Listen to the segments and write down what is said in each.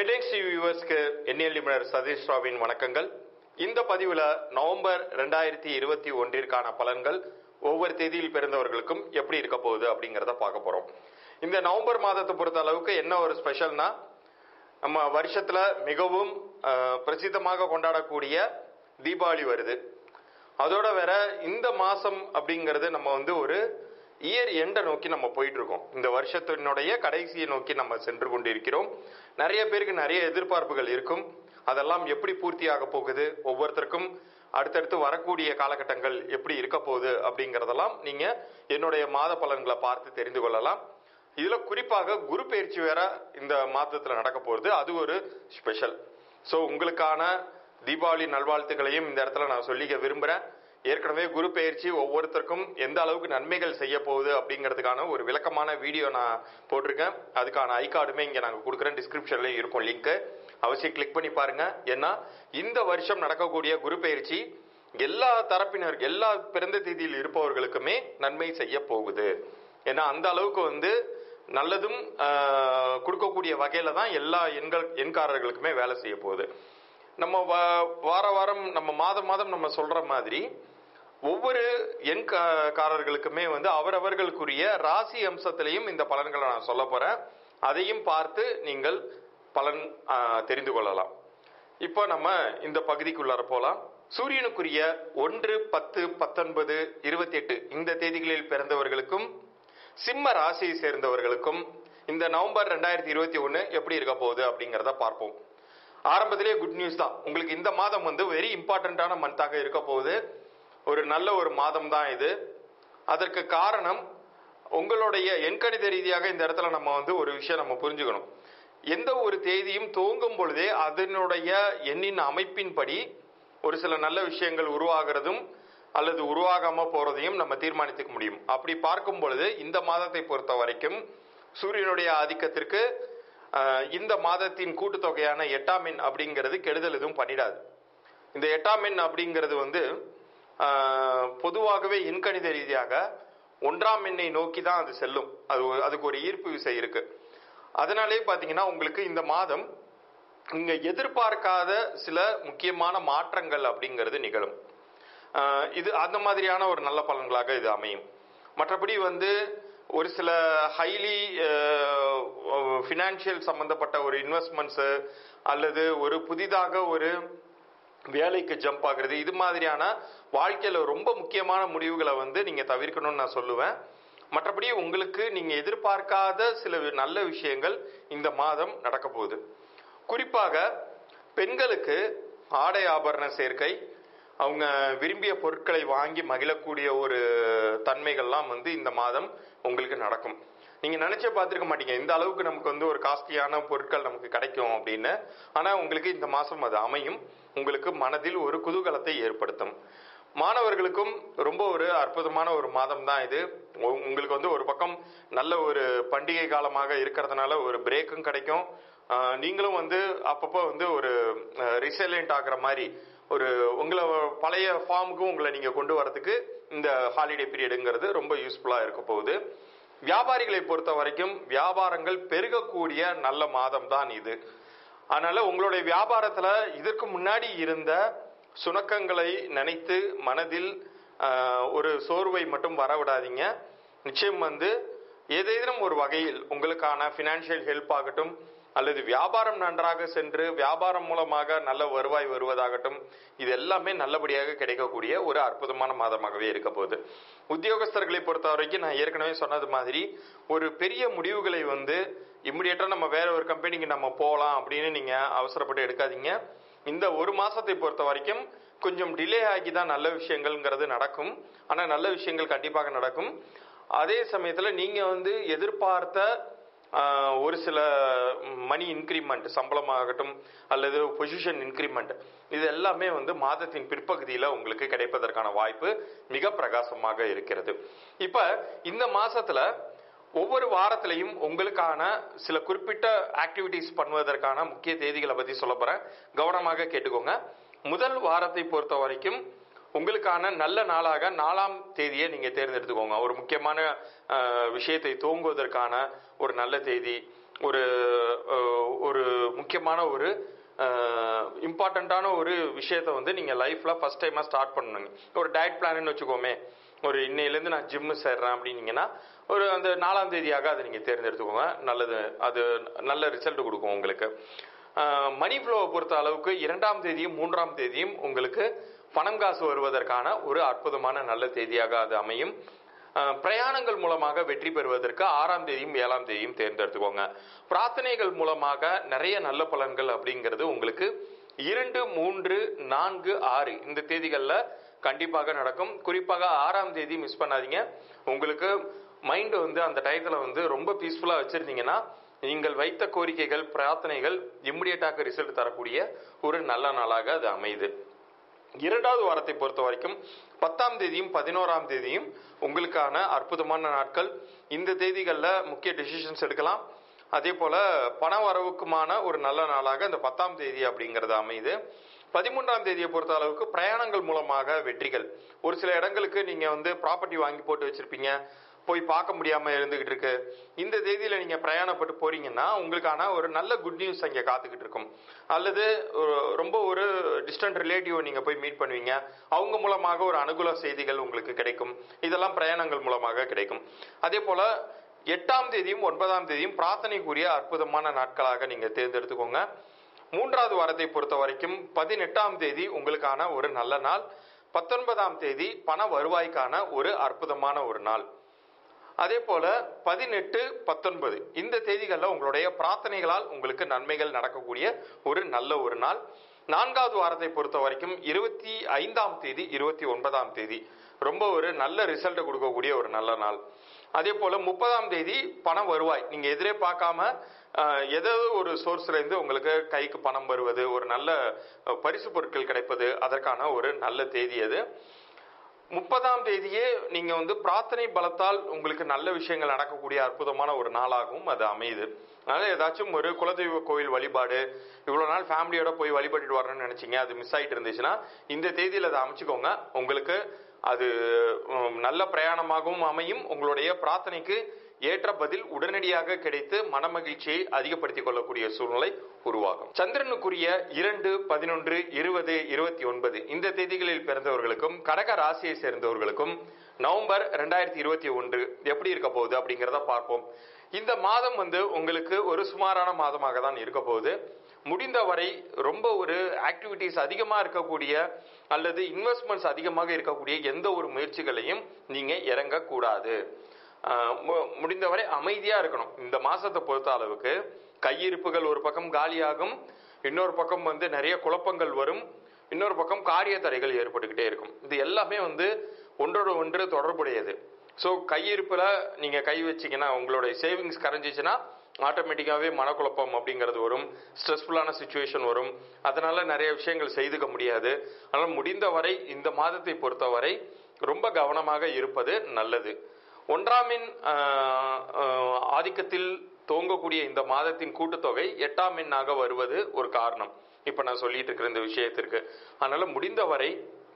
headlines வியூவர்ஸ்க்கு எண்ணியல் நிபுணர் சதீஷ் ராவின் வணக்கங்கள் இந்த பதிவுல நவம்பர் ரெண்டாயிரத்தி இருபத்தி ஒன்றிற்கான பலன்கள் ஒவ்வொரு தேதியில் பிறந்தவர்களுக்கும் எப்படி இருக்க போகுது அப்படிங்கிறத பார்க்க போறோம் இந்த நவம்பர் மாதத்தை பொறுத்த அளவுக்கு என்ன ஒரு ஸ்பெஷல்னா நம்ம வருஷத்துல மிகவும் அஹ், பிரசித்தமாக கொண்டாடக்கூடிய தீபாவளி வருது அதோட வேற இந்த மாசம் அப்படிங்கிறது நம்ம வந்து ஒரு இயர் எண்டை நோக்கி நம்ம போயிட்டு இருக்கோம் இந்த வருஷத்தினுடைய கடைசியை நோக்கி நம்ம சென்று கொண்டிருக்கிறோம் நிறைய பேருக்கு நிறைய எதிர்பார்ப்புகள் இருக்கும் அதெல்லாம் எப்படி பூர்த்தியாக போகுது ஒவ்வொருத்தருக்கும் அடுத்தடுத்து வரக்கூடிய காலகட்டங்கள் எப்படி இருக்க போகுது அப்படிங்கறதெல்லாம் நீங்க என்னுடைய மாத பலன்களை பார்த்து தெரிந்து கொள்ளலாம் இதுல குறிப்பாக குரு பயிற்சி வேற இந்த மாதத்துல நடக்க போகுது அது ஒரு ஸ்பெஷல் ஸோ உங்களுக்கான தீபாவளி நல்வாழ்த்துக்களையும் இந்த இடத்துல நான் சொல்லிக்க விரும்புறேன் ஏற்கனவே குரு பயிற்சி ஒவ்வொருத்தருக்கும் எந்த அளவுக்கு நன்மைகள் செய்ய போகுது அப்படிங்கிறதுக்கான ஒரு விளக்கமான வீடியோ நான் போட்டிருக்கேன் அதுக்கான ஐ கார்டுமே இங்க நாங்க கொடுக்குறேன் டிஸ்கிரிப்ஷன்ல இருக்கும் லிங்க் அவசியம் கிளிக் பண்ணி பாருங்க ஏன்னா இந்த வருஷம் நடக்கக்கூடிய குரு பயிற்சி எல்லா தரப்பினர் எல்லா பிறந்த தேதியில் இருப்பவர்களுக்குமே நன்மை செய்ய போகுது ஏன்னா அந்த அளவுக்கு வந்து நல்லதும் ஆஹ், கொடுக்கக்கூடிய வகையில தான் எல்லா எண்கள் எண்காரர்களுக்குமே வேலை செய்ய போகுது நம்ம வா- வார வாரம் நம்ம மாதம் மாதம் நம்ம சொல்ற மாதிரி ஒவ்வொரு எண்காரர்களுக்குமே வந்து அவரவர்களுக்குரிய ராசி அம்சத்திலையும் இந்த பலன்களை நான் சொல்ல போறேன் அதையும் பார்த்து நீங்கள் பலன் ஆஹ், தெரிந்து கொள்ளலாம் இப்போ நம்ம இந்த பகுதிக்குள்ளார போலாம் சூரியனுக்குரிய ஒன்று பத்து பத்தொன்பது இருபத்தி எட்டு இந்த தேதிகளில் பிறந்தவர்களுக்கும் சிம்ம ராசியை சேர்ந்தவர்களுக்கும் இந்த நவம்பர் ரெண்டாயிரத்தி இருபத்தி ஒன்று எப்படி இருக்க போகுது அப்படிங்கிறத பார்ப்போம் ஆரம்பத்திலேயே குட் நியூஸ் தான் உங்களுக்கு இந்த மாதம் வந்து வெரி இம்பார்ட்டண்ட்டான மந்தாக இருக்க போகுது ஒரு நல்ல ஒரு மாதம் தான் இது அதற்கு காரணம் உங்களுடைய எண்கணித ரீதியாக இந்த இடத்துல நம்ம வந்து ஒரு விஷயம் நம்ம புரிஞ்சுக்கணும் எந்த ஒரு தேதியும் துவங்கும் பொழுதே அதனுடைய எண்ணின் அமைப்பின்படி ஒரு சில நல்ல விஷயங்கள் உருவாகிறதும் அல்லது உருவாகாம போறதையும் நம்ம தீர்மானித்துக்க முடியும் அப்படி பார்க்கும் பொழுது இந்த மாதத்தை பொறுத்த வரைக்கும் சூரியனுடைய ஆதிக்கத்திற்கு ஆஹ், இந்த மாதத்தின் கூட்டுத்தொகையான எட்டாம் எண் அப்படிங்கிறது கெடுதல் எதுவும் பண்ணிடாது இந்த எட்டாம் எண் அப்படிங்கிறது வந்து ஆஹ், பொதுவாகவே எண்கணித ரீதியாக ஒன்றாம் எண்ணை நோக்கி தான் அது செல்லும் அது ஒரு- அதுக்கு ஒரு ஈர்ப்பு விசை இருக்கு அதனாலே பாத்தீங்கன்னா உங்களுக்கு இந்த மாதம் இங்க எதிர்பார்க்காத சில முக்கியமான மாற்றங்கள் அப்படிங்கிறது நிகழும் ஆஹ், இது அந்த மாதிரியான ஒரு நல்ல பலன்களாக இது அமையும் மற்றபடி வந்து ஒரு சில ஹைலி ஃபினான்ஷியல் சம்பந்தப்பட்ட ஒரு இன்வெஸ்ட்மெண்ட்ஸு அல்லது ஒரு புதிதாக ஒரு வேலைக்கு ஜம்ப் ஆகுறது இது மாதிரியான வாழ்க்கையில ரொம்ப முக்கியமான முடிவுகளை வந்து நீங்க தவிர்க்கணும்னு நான் சொல்லுவேன் மற்றபடி உங்களுக்கு நீங்க எதிர்பார்க்காத சில வி- நல்ல விஷயங்கள் இந்த மாதம் நடக்க போகுது குறிப்பாக பெண்களுக்கு ஆடை ஆபரண சேர்க்கை அவங்க விரும்பிய பொருட்களை வாங்கி மகிழக்கூடிய ஒரு தன்மைகள்லாம் வந்து இந்த மாதம் உங்களுக்கு நடக்கும் நீங்க நினைச்சே பார்த்திருக்க மாட்டீங்க இந்த அளவுக்கு நமக்கு வந்து ஒரு காஸ்ட்லியான பொருட்கள் நமக்கு கிடைக்கும் அப்படின்னு ஆனா உங்களுக்கு இந்த மாசம் அது அமையும் உங்களுக்கு மனதில் ஒரு குதூகலத்தை ஏற்படுத்தும் மாணவர்களுக்கும் ரொம்ப ஒரு அற்புதமான ஒரு மாதம் தான் இது உ- உங்களுக்கு வந்து ஒரு பக்கம் நல்ல ஒரு பண்டிகை காலமாக இருக்கிறதுனால ஒரு பிரேக்கும் கிடைக்கும் ஆஹ் நீங்களும் வந்து அப்பப்போ வந்து ஒரு ரிசைலண்ட் ஆகுற மாதிரி ஒரு உங்களை பழைய ஃபார்முக்கும் உங்களை நீங்க கொண்டு வரதுக்கு இந்த ஹாலிடே பீரியடுங்கிறது ரொம்ப யூஸ்ஃபுல்லா இருக்க போகுது வியாபாரிகளை பொறுத்த வரைக்கும் வியாபாரங்கள் பெருகக்கூடிய நல்ல மாதம் தான் இது அதனால உங்களுடைய வியாபாரத்துல இதற்கு முன்னாடி இருந்த சுணக்கங்களை நினைத்து மனதில் ஆஹ், ஒரு சோர்வை மட்டும் வரவிடாதீங்க நிச்சயம் வந்து ஏதேனும் ஒரு வகையில் உங்களுக்கான ஃபினான்ஷியல் ஹெல்ப் ஆகட்டும் அல்லது வியாபாரம் நன்றாக சென்று வியாபாரம் மூலமாக நல்ல வருவாய் வருவதாகட்டும் இது எல்லாமே நல்லபடியாக கிடைக்கக்கூடிய ஒரு அற்புதமான மாதமாகவே இருக்க போகுது உத்தியோகஸ்தர்களை பொறுத்த வரைக்கும் நான் ஏற்கனவே சொன்னது மாதிரி ஒரு பெரிய முடிவுகளை வந்து இம்மிடியட்டா நம்ம வேற ஒரு கம்பெனிக்கு நம்ம போகலாம் அப்படின்னு நீங்க அவசரப்பட்டு எடுக்காதீங்க இந்த ஒரு மாசத்தை பொறுத்த வரைக்கும் கொஞ்சம் டிலே ஆகி தான் நல்ல விஷயங்கள்ங்கிறது நடக்கும் ஆனா நல்ல விஷயங்கள் கண்டிப்பாக நடக்கும் அதே சமயத்துல நீங்க வந்து எதிர்பார்த்த ஆஹ், ஒரு சில மணி இன்க்ரிமெண்ட் சம்பளமாகட்டும் அல்லது பொசிஷன் இன்க்ரிமெண்ட் இது எல்லாமே வந்து மாதத்தின் பிற்பகுதியில உங்களுக்கு கிடைப்பதற்கான வாய்ப்பு மிக பிரகாசமாக இருக்கிறது இப்ப இந்த மாசத்துல ஒவ்வொரு வாரத்திலையும் உங்களுக்கான சில குறிப்பிட்ட ஆக்டிவிட்டிஸ் பண்ணுவதற்கான முக்கிய தேதிகளை பத்தி சொல்ல போறேன் கவனமாக கேட்டுக்கோங்க முதல் வாரத்தை பொறுத்த வரைக்கும் உங்களுக்கான நல்ல நாளாக நாலாம் தேதியை நீங்க தேர்ந்தெடுத்துக்கோங்க ஒரு முக்கியமான அஹ், விஷயத்தை துவங்குவதற்கான ஒரு நல்ல தேதி ஒரு அஹ், ஒரு முக்கியமான ஒரு இம்பார்ட்டண்ட்டான ஒரு விஷயத்த வந்து நீங்கள் லைஃப்பில் ஃபஸ்ட் டைமாக ஸ்டார்ட் பண்ணணுங்க ஒரு டயட் பிளான்னு வச்சுக்கோமே ஒரு இன்னையிலேருந்து நான் ஜிம்மு சேர்றேன் அப்படின்னீங்கன்னா ஒரு அந்த நாலாம் தேதியாக அதை நீங்கள் தேர்ந்தெடுத்துக்கோங்க நல்லது அது நல்ல ரிசல்ட் கொடுக்கும் உங்களுக்கு மணி ஃப்ளோவை பொறுத்த அளவுக்கு இரண்டாம் தேதியும் மூன்றாம் தேதியும் உங்களுக்கு பணம் காசு வருவதற்கான ஒரு அற்புதமான நல்ல தேதியாக அது அமையும் அஹ், பிரயாணங்கள் மூலமாக வெற்றி பெறுவதற்கு ஆறாம் தேதியும் ஏழாம் தேதியும் தேர்ந்தெடுத்துக்கோங்க பிரார்த்தனைகள் மூலமாக நிறைய நல்ல பலன்கள் அப்படிங்கிறது உங்களுக்கு இரண்டு மூன்று நான்கு ஆறு இந்த தேதிகளில் கண்டிப்பாக நடக்கும் குறிப்பாக ஆறாம் தேதி மிஸ் பண்ணாதீங்க உங்களுக்கு மைண்ட் வந்து அந்த டயத்தில் வந்து ரொம்ப பீஸ்ஃபுல்லாக வச்சுருந்தீங்கன்னா நீங்கள் வைத்த கோரிக்கைகள் பிரார்த்தனைகள் இம்மிடியட்டாக ரிசல்ட் தரக்கூடிய ஒரு நல்ல நாளாக அது அமையுது இரண்டாவது வாரத்தை பொறுத்த வரைக்கும் பத்தாம் தேதியும் பதினோராம் தேதியும் உங்களுக்கான அற்புதமான நாட்கள் இந்த தேதிகளில் முக்கிய டெசிஷன்ஸ் எடுக்கலாம் அதே போல பண வரவுக்குமான ஒரு நல்ல நாளாக இந்த பத்தாம் தேதி அப்படிங்கிறது அமையுது பதிமூன்றாம் தேதியை பொறுத்த அளவுக்கு பிரயாணங்கள் மூலமாக வெற்றிகள் ஒரு சில இடங்களுக்கு நீங்க வந்து ப்ராப்பர்ட்டி வாங்கி போட்டு வச்சிருப்பீங்க போய் பார்க்க முடியாம இருந்துகிட்டு இருக்கு இந்த தேதியில நீங்க பிரயாணப்பட்டு போறீங்கன்னா உங்களுக்கான ஒரு நல்ல குட் நியூஸ் அங்க காத்துக்கிட்டு இருக்கும் அல்லது ஒரு- ரொம்ப ஒரு டிஸ்டன்ட் ரிலேட்டிவ் நீங்க போய் மீட் பண்ணுவீங்க அவங்க மூலமாக ஒரு அனுகூல செய்திகள் உங்களுக்கு கிடைக்கும் இதெல்லாம் பிரயாணங்கள் மூலமாக கிடைக்கும் அதே போல எட்டாம் தேதியும் ஒன்பதாம் தேதியும் பிரார்த்தனைக்குரிய அற்புதமான நாட்களாக நீங்க தேர்ந்தெடுத்துக்கோங்க மூன்றாவது வாரத்தை பொறுத்த வரைக்கும் பதினெட்டாம் தேதி உங்களுக்கான ஒரு நல்ல நாள் பத்தொன்பதாம் தேதி பண வருவாய்க்கான ஒரு அற்புதமான ஒரு நாள் அதே போல பதினெட்டு பத்தொன்பது இந்த தேதிகளில் உங்களுடைய பிரார்த்தனைகளால் உங்களுக்கு நன்மைகள் நடக்கக்கூடிய ஒரு நல்ல ஒரு நாள் நான்காவது வாரத்தை பொறுத்த வரைக்கும் இருபத்தி ஐந்தாம் தேதி இருபத்தி ஒன்பதாம் தேதி ரொம்ப ஒரு நல்ல ரிசல்ட்டை கொடுக்கக்கூடிய ஒரு நல்ல நாள் அதே போல முப்பதாம் தேதி பணம் வருவாய் நீங்க எதிரே பார்க்காம அஹ், ஏதாவது ஒரு சோர்ஸ்ல இருந்து உங்களுக்கு கைக்கு பணம் வருவது ஒரு நல்ல அஹ், பரிசு பொருட்கள் கிடைப்பது அதற்கான ஒரு நல்ல தேதி அது முப்பதாம் தேதியே நீங்க வந்து பிரார்த்தனை பலத்தால் உங்களுக்கு நல்ல விஷயங்கள் நடக்கக்கூடிய அற்புதமான ஒரு நாளாகவும் அது அமையுது அதனால ஏதாச்சும் ஒரு குலதெய்வ கோயில் வழிபாடு இவ்வளவு நாள் ஃபேமிலியோட போய் வழிபட்டுட்டு வரணும்னு நினைச்சீங்க அது மிஸ் ஆயிட்டு இருந்துச்சுன்னா இந்த தேதியில அதை அமைச்சுக்கோங்க உங்களுக்கு அது உம், நல்ல பிரயாணமாகவும் அமையும் உங்களுடைய பிரார்த்தனைக்கு ஏற்ற பதில் உடனடியாக கிடைத்து மனமகிழ்ச்சியை அதிகப்படுத்திக் கொள்ளக்கூடிய சூழ்நிலை உருவாகும் சந்திரனுக்குரிய இரண்டு பதினொன்று இருபது இருபத்தி ஒன்பது இந்த தேதிகளில் பிறந்தவர்களுக்கும் கடக ராசியை சேர்ந்தவர்களுக்கும் நவம்பர் ரெண்டாயிரத்தி இருபத்தி ஒன்று எப்படி இருக்க போகுது அப்படிங்கிறத பார்ப்போம் இந்த மாதம் வந்து உங்களுக்கு ஒரு சுமாரான மாதமாக தான் இருக்க போகுது முடிந்தவரை ரொம்ப ஒரு ஆக்டிவிட்டிஸ் அதிகமாக இருக்கக்கூடிய அல்லது இன்வெஸ்ட்மெண்ட்ஸ் அதிகமாக இருக்கக்கூடிய எந்த ஒரு முயற்சிகளையும் நீங்க இறங்கக்கூடாது ஆஹ் மு- முடிந்தவரை அமைதியா இருக்கணும் இந்த மாசத்தை பொறுத்த அளவுக்கு கையிருப்புகள் ஒரு பக்கம் காலியாகும் இன்னொரு பக்கம் வந்து நிறைய குழப்பங்கள் வரும் இன்னொரு பக்கம் காரிய தடைகள் ஏற்பட்டுக்கிட்டே இருக்கும் இது எல்லாமே வந்து ஒன்றோடு ஒன்று தொடர்புடையது ஸோ கையிருப்புல நீங்க கை வச்சீங்கன்னா உங்களுடைய சேவிங்ஸ் கரைஞ்சிச்சுன்னா ஆட்டோமேட்டிக்காவே மனக்குழப்பம் அப்படிங்கிறது வரும் ஸ்ட்ரெஸ்ஃபுல்லான சுச்சுவேஷன் வரும் அதனால நிறைய விஷயங்கள் செய்துக்க முடியாது அதனால முடிந்தவரை இந்த மாதத்தை பொறுத்தவரை ரொம்ப கவனமாக இருப்பது நல்லது ஒன்றாமின் ஆஹ், ஆஹ், ஆதிக்கத்தில் துவங்கக்கூடிய இந்த மாதத்தின் கூட்டுத்தொகை எட்டாம் எண்ணாக வருவது ஒரு காரணம் இப்ப நான் சொல்லிட்டு இருக்கிற இந்த விஷயத்திற்கு அதனால முடிந்தவரை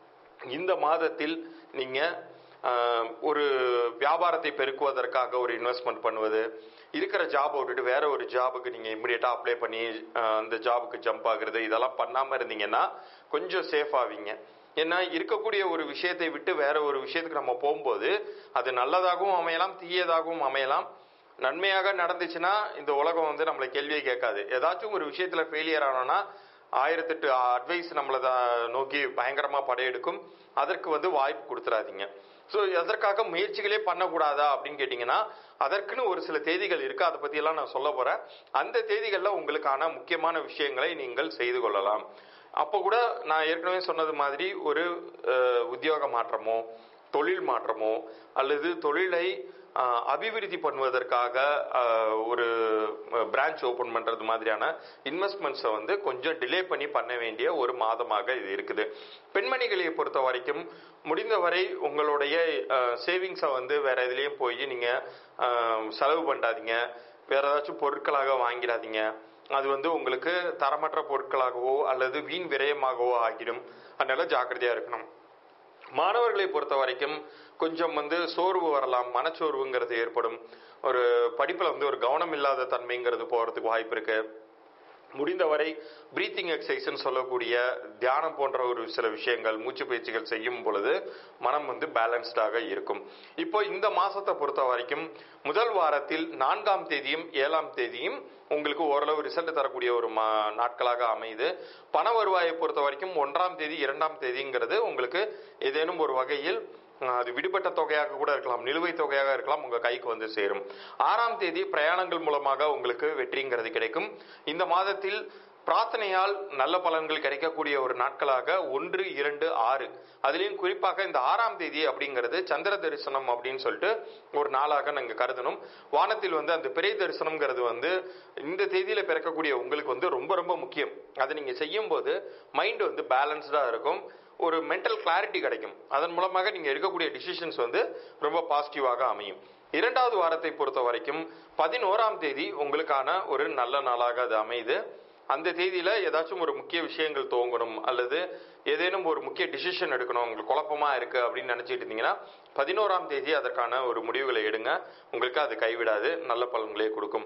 இந்த மாதத்தில் நீங்க ஆஹ், ஒரு வியாபாரத்தை பெருக்குவதற்காக ஒரு இன்வெஸ்ட்மெண்ட் பண்ணுவது இருக்கிற ஜாப் விட்டுட்டு வேற ஒரு ஜாபுக்கு நீங்க இமிடியட்டா அப்ளை பண்ணி ஆஹ், அந்த ஜாபுக்கு ஜம்ப் ஆகுறது இதெல்லாம் பண்ணாம இருந்தீங்கன்னா கொஞ்சம் சேஃப் ஆவீங்க ஏன்னா இருக்கக்கூடிய ஒரு விஷயத்தை விட்டு வேற ஒரு விஷயத்துக்கு நம்ம போகும்போது அது நல்லதாகவும் அமையலாம் தீயதாகவும் அமையலாம் நன்மையாக நடந்துச்சுன்னா இந்த உலகம் வந்து நம்மளை கேள்வியே கேட்காது ஏதாச்சும் ஒரு விஷயத்துல ஃபெயிலியர் ஆனோம்னா ஆயிரத்தெட்டு அட்வைஸ் நம்மளை தான் நோக்கி பயங்கரமா படையெடுக்கும் அதற்கு வந்து வாய்ப்பு கொடுத்துறாதீங்க ஸோ எதற்காக முயற்சிகளே பண்ணக்கூடாதா அப்படின்னு கேட்டிங்கன்னா அதற்குன்னு ஒரு சில தேதிகள் இருக்கு அதை பற்றியெல்லாம் நான் சொல்ல போறேன் அந்த தேதிகளில் உங்களுக்கான முக்கியமான விஷயங்களை நீங்கள் செய்து கொள்ளலாம் அப்போ கூட நான் ஏற்கனவே சொன்னது மாதிரி ஒரு அஹ், உத்தியோக மாற்றமோ தொழில் மாற்றமோ அல்லது தொழிலை அஹ், அபிவிருத்தி பண்ணுவதற்காக அஹ், ஒரு பிரான்ச் ஓபன் பண்றது மாதிரியான இன்வெஸ்ட்மெண்ட்ஸை வந்து கொஞ்சம் டிலே பண்ணி பண்ண வேண்டிய ஒரு மாதமாக இது இருக்குது பெண்மணிகளை பொறுத்த வரைக்கும் முடிந்தவரை உங்களுடைய சேவிங்ஸை வந்து வேற எதுலேயும் போய் நீங்க அஹ், செலவு பண்ணாதீங்க வேற ஏதாச்சும் பொருட்களாக வாங்கிடாதீங்க அது வந்து உங்களுக்கு தரமற்ற பொருட்களாகவோ அல்லது வீண் விரயமாகவோ ஆகிடும் அதனால ஜாக்கிரதையா இருக்கணும் மாணவர்களை பொறுத்த வரைக்கும் கொஞ்சம் வந்து சோர்வு வரலாம் மனச்சோர்வுங்கிறது ஏற்படும் ஒரு படிப்புல வந்து ஒரு கவனம் இல்லாத தன்மைங்கிறது போறதுக்கு வாய்ப்பு இருக்கு முடிந்தவரை பிரீத்திங் எக்ஸசைஸ்ன்னு சொல்லக்கூடிய தியானம் போன்ற ஒரு சில விஷயங்கள் மூச்சு பயிற்சிகள் செய்யும் பொழுது மனம் வந்து பேலன்ஸ்டாக இருக்கும் இப்போ இந்த மாசத்தை பொறுத்த வரைக்கும் முதல் வாரத்தில் நான்காம் தேதியும் ஏழாம் தேதியும் உங்களுக்கு ஓரளவு ரிசல்ட் தரக்கூடிய ஒரு மா நாட்களாக அமையுது பண வருவாயை பொறுத்த வரைக்கும் ஒன்றாம் தேதி இரண்டாம் தேதிங்கிறது உங்களுக்கு ஏதேனும் ஒரு வகையில் அஹ், அது விடுபட்ட தொகையாக கூட இருக்கலாம் நிலுவைத் தொகையாக இருக்கலாம் உங்க கைக்கு வந்து சேரும் ஆறாம் தேதி பிரயாணங்கள் மூலமாக உங்களுக்கு வெற்றிங்கிறது கிடைக்கும் இந்த மாதத்தில் பிரார்த்தனையால் நல்ல பலன்கள் கிடைக்கக்கூடிய ஒரு நாட்களாக ஒன்று இரண்டு ஆறு அதுலயும் குறிப்பாக இந்த ஆறாம் தேதி அப்படிங்கிறது சந்திர தரிசனம் அப்படின்னு சொல்லிட்டு ஒரு நாளாக நாங்க கருதணும் வானத்தில் வந்து அந்த பிறை தரிசனம்ங்கிறது வந்து இந்த தேதியில பிறக்கக்கூடிய உங்களுக்கு வந்து ரொம்ப ரொம்ப முக்கியம் அதை நீங்க செய்யும் போது மைண்ட் வந்து பேலன்ஸ்டா இருக்கும் ஒரு மென்டல் கிளாரிட்டி கிடைக்கும் அதன் மூலமாக நீங்க எடுக்கக்கூடிய டிசிஷன்ஸ் வந்து ரொம்ப பாசிட்டிவாக அமையும் இரண்டாவது வாரத்தை பொறுத்த வரைக்கும் பதினோராம் தேதி உங்களுக்கான ஒரு நல்ல நாளாக அது அமையுது அந்த தேதியில ஏதாச்சும் ஒரு முக்கிய விஷயங்கள் துவங்கணும் அல்லது ஏதேனும் ஒரு முக்கிய டிசிஷன் எடுக்கணும் உங்களுக்கு குழப்பமா இருக்கு அப்படின்னு நினைச்சிட்டு இருந்தீங்கன்னா பதினோராம் தேதி அதற்கான ஒரு முடிவுகளை எடுங்க உங்களுக்கு அது கைவிடாது நல்ல பலன்களே கொடுக்கும்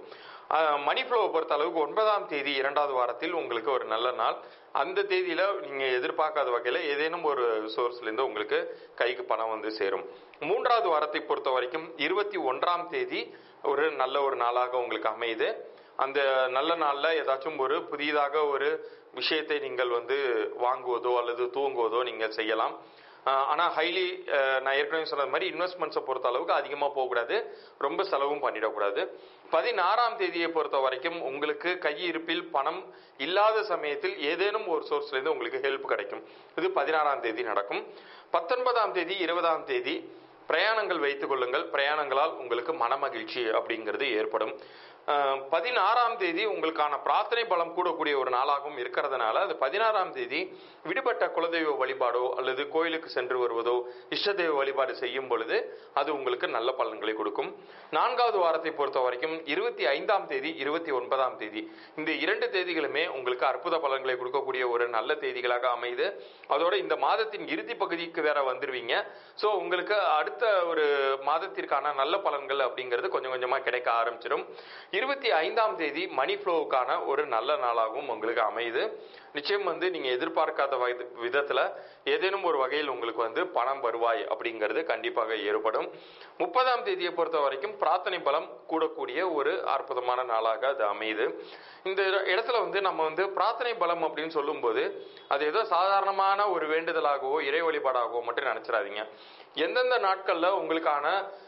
மணி ஃப்ளோவை பொறுத்த அளவுக்கு ஒன்பதாம் தேதி இரண்டாவது வாரத்தில் உங்களுக்கு ஒரு நல்ல நாள் அந்த தேதியில நீங்க எதிர்பார்க்காத வகையில ஏதேனும் ஒரு சோர்ஸ்ல இருந்து உங்களுக்கு கைக்கு பணம் வந்து சேரும் மூன்றாவது வாரத்தை பொறுத்த வரைக்கும் இருபத்தி ஒன்றாம் தேதி ஒரு நல்ல ஒரு நாளாக உங்களுக்கு அமையுது அந்த நல்ல நாள்ல ஏதாச்சும் ஒரு புதிதாக ஒரு விஷயத்தை நீங்கள் வந்து வாங்குவதோ அல்லது தூங்குவதோ நீங்கள் செய்யலாம் ஆஹ் ஆனா ஹைலி நான் ஏற்கனவே சொன்னது மாதிரி இன்வெஸ்ட்மெண்ட்ஸை பொறுத்த அளவுக்கு அதிகமா போகக்கூடாது ரொம்ப செலவும் பண்ணிடக்கூடாது பதினாறாம் தேதியை பொறுத்த வரைக்கும் உங்களுக்கு கையிருப்பில் பணம் இல்லாத சமயத்தில் ஏதேனும் ஒரு சோர்ஸ்ல இருந்து உங்களுக்கு ஹெல்ப் கிடைக்கும் இது பதினாறாம் தேதி நடக்கும் பத்தொன்பதாம் தேதி இருபதாம் தேதி பிரயாணங்கள் வைத்துக் கொள்ளுங்கள் பிரயாணங்களால் உங்களுக்கு மனமகிழ்ச்சி அப்படிங்கிறது ஏற்படும் அஹ், பதினாறாம் தேதி உங்களுக்கான பிரார்த்தனை பலம் கூடக்கூடிய ஒரு நாளாகவும் இருக்கிறதுனால அது பதினாறாம் தேதி விடுபட்ட குலதெய்வ வழிபாடோ அல்லது கோயிலுக்கு சென்று வருவதோ இஷ்ட தெய்வ வழிபாடு செய்யும் பொழுது அது உங்களுக்கு நல்ல பலன்களை கொடுக்கும் நான்காவது வாரத்தை பொறுத்த வரைக்கும் இருபத்தி ஐந்தாம் தேதி இருபத்தி ஒன்பதாம் தேதி இந்த இரண்டு தேதிகளுமே உங்களுக்கு அற்புத பலன்களை கொடுக்கக்கூடிய ஒரு நல்ல தேதிகளாக அமையுது அதோட இந்த மாதத்தின் இறுதி பகுதிக்கு வேற வந்துருவீங்க ஸோ உங்களுக்கு அடுத்த ஒரு மாதத்திற்கான நல்ல பலன்கள் அப்படிங்கிறது கொஞ்சம் கொஞ்சமா கிடைக்க ஆரம்பிச்சிடும் இருபத்தி ஐந்தாம் தேதி மணி ஃப்ளோவுக்கான ஒரு நல்ல நாளாகவும் உங்களுக்கு அமையுது நிச்சயம் வந்து நீங்க எதிர்பார்க்காத வகை- விதத்துல ஏதேனும் ஒரு வகையில் உங்களுக்கு வந்து பணம் வருவாய் அப்படிங்கிறது கண்டிப்பாக ஏற்படும் முப்பதாம் தேதியை பொறுத்த வரைக்கும் பிரார்த்தனை பலம் கூடக்கூடிய ஒரு அற்புதமான நாளாக அது அமையுது இந்த இட- இடத்துல வந்து நம்ம வந்து பிரார்த்தனை பலம் அப்படின்னு சொல்லும்போது அது ஏதோ சாதாரணமான ஒரு வேண்டுதலாகவோ இறை வழிபாடாகவோ மட்டும் நினைச்சிடாதீங்க எந்தெந்த நாட்கள்ல உங்களுக்கான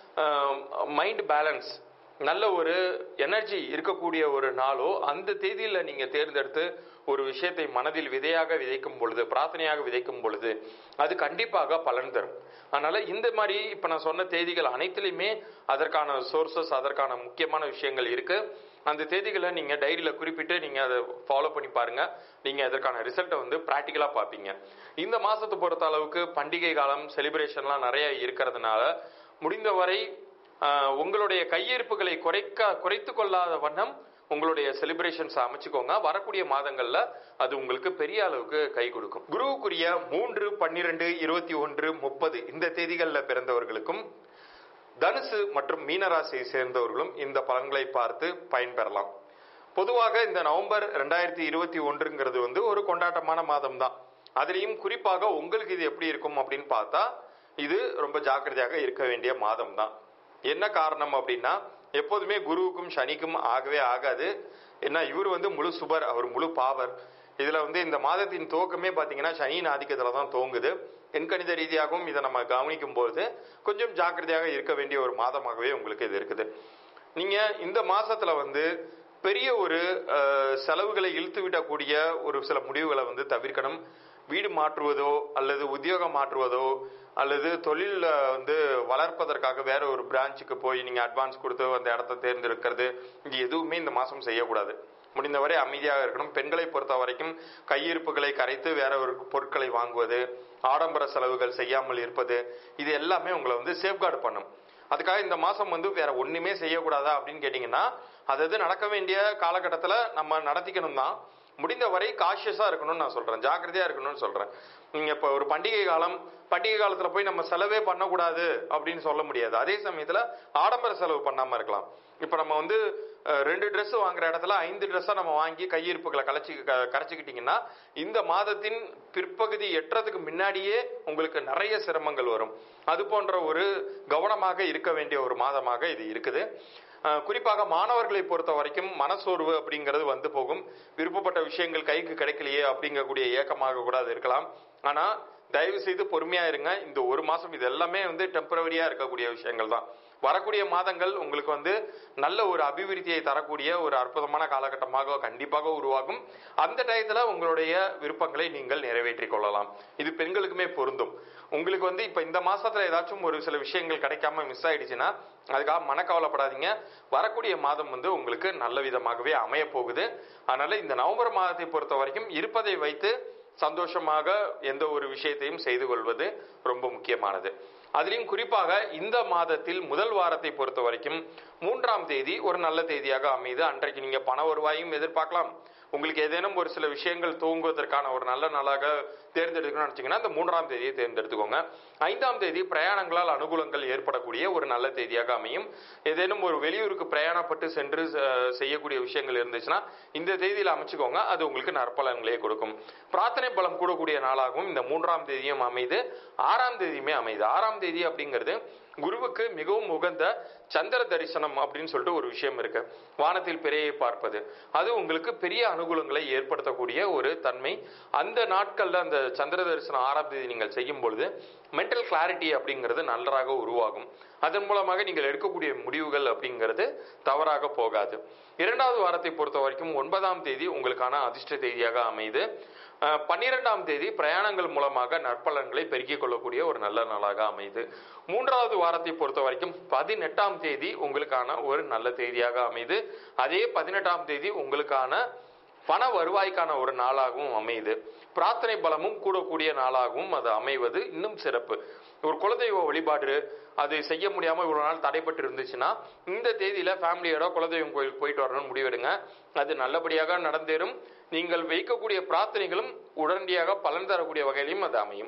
மைண்ட் பேலன்ஸ் நல்ல ஒரு எனர்ஜி இருக்கக்கூடிய ஒரு நாளோ அந்த தேதியில நீங்க தேர்ந்தெடுத்து ஒரு விஷயத்தை மனதில் விதையாக விதைக்கும் பொழுது பிரார்த்தனையாக விதைக்கும் பொழுது அது கண்டிப்பாக பலன் தரும் அதனால இந்த மாதிரி இப்ப நான் சொன்ன தேதிகள் அனைத்திலுமே அதற்கான சோர்சஸ் அதற்கான முக்கியமான விஷயங்கள் இருக்கு அந்த தேதிகளை நீங்க டைரியில குறிப்பிட்டு நீங்க அதை ஃபாலோ பண்ணி பாருங்க நீங்க அதற்கான ரிசல்ட்டை வந்து பிராக்டிக்கலா பார்ப்பீங்க இந்த மாசத்தை பொறுத்த அளவுக்கு பண்டிகை காலம் செலிப்ரேஷன்லாம் நிறைய இருக்கிறதுனால முடிந்தவரை ஆஹ், உங்களுடைய கையிருப்புகளை குறைக்க குறைத்து கொள்ளாத வண்ணம் உங்களுடைய செலிப்ரேஷன்ஸ் அமைச்சுக்கோங்க வரக்கூடிய மாதங்கள்ல அது உங்களுக்கு பெரிய அளவுக்கு கை கொடுக்கும் குருவுக்குரிய மூன்று பன்னிரெண்டு இருபத்தி ஒன்று முப்பது இந்த தேதிகளில் பிறந்தவர்களுக்கும் தனுசு மற்றும் மீனராசியை சேர்ந்தவர்களும் இந்த பலன்களை பார்த்து பயன்பெறலாம் பொதுவாக இந்த நவம்பர் ரெண்டாயிரத்தி இருபத்தி ஒன்றுங்கிறது வந்து ஒரு கொண்டாட்டமான மாதம் தான் அதுலேயும் குறிப்பாக உங்களுக்கு இது எப்படி இருக்கும் அப்படின்னு பார்த்தா இது ரொம்ப ஜாக்கிரதையாக இருக்க வேண்டிய மாதம் தான் என்ன காரணம் அப்படின்னா எப்போதுமே குருவுக்கும் சனிக்கும் ஆகவே ஆகாது ஏன்னா இவர் வந்து முழு சுபர் அவர் முழு பாவர் இதுல வந்து இந்த மாதத்தின் துவக்கமே பாத்தீங்கன்னா சனியின் ஆதிக்கத்துல தான் துவங்குது எண்கணித ரீதியாகவும் இதை நம்ம கவனிக்கும் போது கொஞ்சம் ஜாக்கிரதையாக இருக்க வேண்டிய ஒரு மாதமாகவே உங்களுக்கு இது இருக்குது நீங்க இந்த மாசத்துல வந்து பெரிய ஒரு அஹ், செலவுகளை இழுத்து விடக்கூடிய ஒரு சில முடிவுகளை வந்து தவிர்க்கணும் வீடு மாற்றுவதோ அல்லது உத்தியோகம் மாற்றுவதோ அல்லது தொழில வந்து வளர்ப்பதற்காக வேற ஒரு பிரான்ச்சுக்கு போய் நீங்க அட்வான்ஸ் கொடுத்து அந்த இடத்த தேர்ந்தெடுக்கிறது இது எதுவுமே இந்த மாசம் செய்யக்கூடாது முடிந்தவரை அமைதியாக இருக்கணும் பெண்களை பொறுத்த வரைக்கும் கையிருப்புகளை கரைத்து வேற ஒரு பொருட்களை வாங்குவது ஆடம்பர செலவுகள் செய்யாமல் இருப்பது இது எல்லாமே உங்களை வந்து சேஃப்கார்டு பண்ணும் அதுக்காக இந்த மாசம் வந்து வேற ஒண்ணுமே செய்யக்கூடாதா அப்படின்னு கேட்டீங்கன்னா அது அது நடக்க வேண்டிய காலகட்டத்துல நம்ம நடத்திக்கணும் தான் முடிந்தவரை காஷியஸா இருக்கணும்னு நான் சொல்றேன் ஜாக்கிரதையா இருக்கணும்னு சொல்றேன் நீங்க இப்ப ஒரு பண்டிகை காலம் பண்டிகை காலத்துல போய் நம்ம செலவே பண்ணக்கூடாது அப்படின்னு சொல்ல முடியாது அதே சமயத்துல ஆடம்பர செலவு பண்ணாம இருக்கலாம் இப்ப நம்ம வந்து அஹ், ரெண்டு Dress வாங்குற இடத்துல ஐந்து ட்ரெஸ்ஸா நம்ம வாங்கி கையிருப்புகளை கலைச்சி க- கரைச்சிக்கிட்டீங்கன்னா இந்த மாதத்தின் பிற்பகுதி எட்டுறதுக்கு முன்னாடியே உங்களுக்கு நிறைய சிரமங்கள் வரும் அது போன்ற ஒரு கவனமாக இருக்க வேண்டிய ஒரு மாதமாக இது இருக்குது அஹ், குறிப்பாக மாணவர்களை பொறுத்த வரைக்கும் மனசோர்வு அப்படிங்கிறது வந்து போகும் விருப்பப்பட்ட விஷயங்கள் கைக்கு கிடைக்கலையே அப்படிங்கக்கூடிய ஏக்கமாக கூட அது இருக்கலாம் ஆனா தயவு செய்து பொறுமையா இருங்க இந்த ஒரு மாசம் இது எல்லாமே வந்து டெம்பரவரியா இருக்கக்கூடிய விஷயங்கள் தான் வரக்கூடிய மாதங்கள் உங்களுக்கு வந்து நல்ல ஒரு அபிவிருத்தியை தரக்கூடிய ஒரு அற்புதமான காலகட்டமாக கண்டிப்பாக உருவாகும் அந்த டயத்துல உங்களுடைய விருப்பங்களை நீங்கள் நிறைவேற்றிக் கொள்ளலாம் இது பெண்களுக்குமே பொருந்தும் உங்களுக்கு வந்து இப்ப இந்த மாசத்துல ஏதாச்சும் ஒரு சில விஷயங்கள் கிடைக்காம மிஸ் ஆயிடுச்சுன்னா அதுக்காக மனக்கவலைப்படாதீங்க வரக்கூடிய மாதம் வந்து உங்களுக்கு நல்ல விதமாகவே அமைய போகுது அதனால இந்த நவம்பர் மாதத்தை பொறுத்த வரைக்கும் இருப்பதை வைத்து சந்தோஷமாக எந்த ஒரு விஷயத்தையும் செய்து கொள்வது ரொம்ப முக்கியமானது அதிலும் குறிப்பாக இந்த மாதத்தில் முதல் வாரத்தை பொறுத்த வரைக்கும் மூன்றாம் தேதி ஒரு நல்ல தேதியாக அமையுது அன்றைக்கு நீங்க பண வருவாயும் எதிர்பார்க்கலாம் உங்களுக்கு ஏதேனும் ஒரு சில விஷயங்கள் துவங்குவதற்கான ஒரு நல்ல நாளாக தேர்ந்தெடுக்கணும்னு நினைச்சீங்கன்னா இந்த மூன்றாம் தேதியை தேர்ந்தெடுத்துக்கோங்க ஐந்தாம் தேதி பிரயாணங்களால் அனுகூலங்கள் ஏற்படக்கூடிய ஒரு நல்ல தேதியாக அமையும் ஏதேனும் ஒரு வெளியூருக்கு பிரயாணப்பட்டு சென்று அஹ், செய்யக்கூடிய விஷயங்கள் இருந்துச்சுன்னா இந்த தேதியில் அமைச்சுக்கோங்க அது உங்களுக்கு நற்பலன்களே கொடுக்கும் பிரார்த்தனை பலம் கூடக்கூடிய நாளாகவும் இந்த மூன்றாம் தேதியும் அமைது ஆறாம் தேதியுமே அமைது ஆறாம் தேதி அப்படிங்கிறது குருவுக்கு மிகவும் உகந்த சந்திர தரிசனம் அப்படின்னு சொல்லிட்டு ஒரு விஷயம் இருக்கு வானத்தில் பிறையை பார்ப்பது அது உங்களுக்கு பெரிய அனுகூலங்களை ஏற்படுத்தக்கூடிய ஒரு தன்மை அந்த நாட்கள்ல அந்த சந்திர தரிசனம் ஆறாம் தேதி நீங்கள் செய்யும் பொழுது மென்டல் கிளாரிட்டி அப்படிங்கிறது நன்றாக உருவாகும் அதன் மூலமாக நீங்கள் எடுக்கக்கூடிய முடிவுகள் அப்படிங்கிறது தவறாக போகாது இரண்டாவது வாரத்தை பொறுத்த வரைக்கும் ஒன்பதாம் தேதி உங்களுக்கான அதிர்ஷ்ட தேதியாக அமைது அஹ், பன்னிரெண்டாம் தேதி பிரயாணங்கள் மூலமாக நற்பலன்களை பெருக்கிக் கொள்ளக்கூடிய ஒரு நல்ல நாளாக அமைது மூன்றாவது வாரத்தை பொறுத்த வரைக்கும் பதினெட்டாம் தேதி உங்களுக்கான ஒரு நல்ல தேதியாக அமைது அதே பதினெட்டாம் தேதி உங்களுக்கான பண வருவாய்க்கான ஒரு நாளாகவும் அமையுது பிரார்த்தனை பலமும் கூடக்கூடிய நாளாகவும் அது அமைவது இன்னும் சிறப்பு ஒரு குலதெய்வ வழிபாடு அது செய்ய முடியாம இவ்வளவு நாள் தடைப்பட்டு இருந்துச்சுன்னா இந்த தேதியில ஃபேமிலியோட குலதெய்வம் கோயிலுக்கு போயிட்டு வரணும்னு முடிவெடுங்க அது நல்லபடியாக நடந்தேறும் நீங்கள் வைக்கக்கூடிய பிரார்த்தனைகளும் உடனடியாக பலன் தரக்கூடிய வகையிலும் அது அமையும்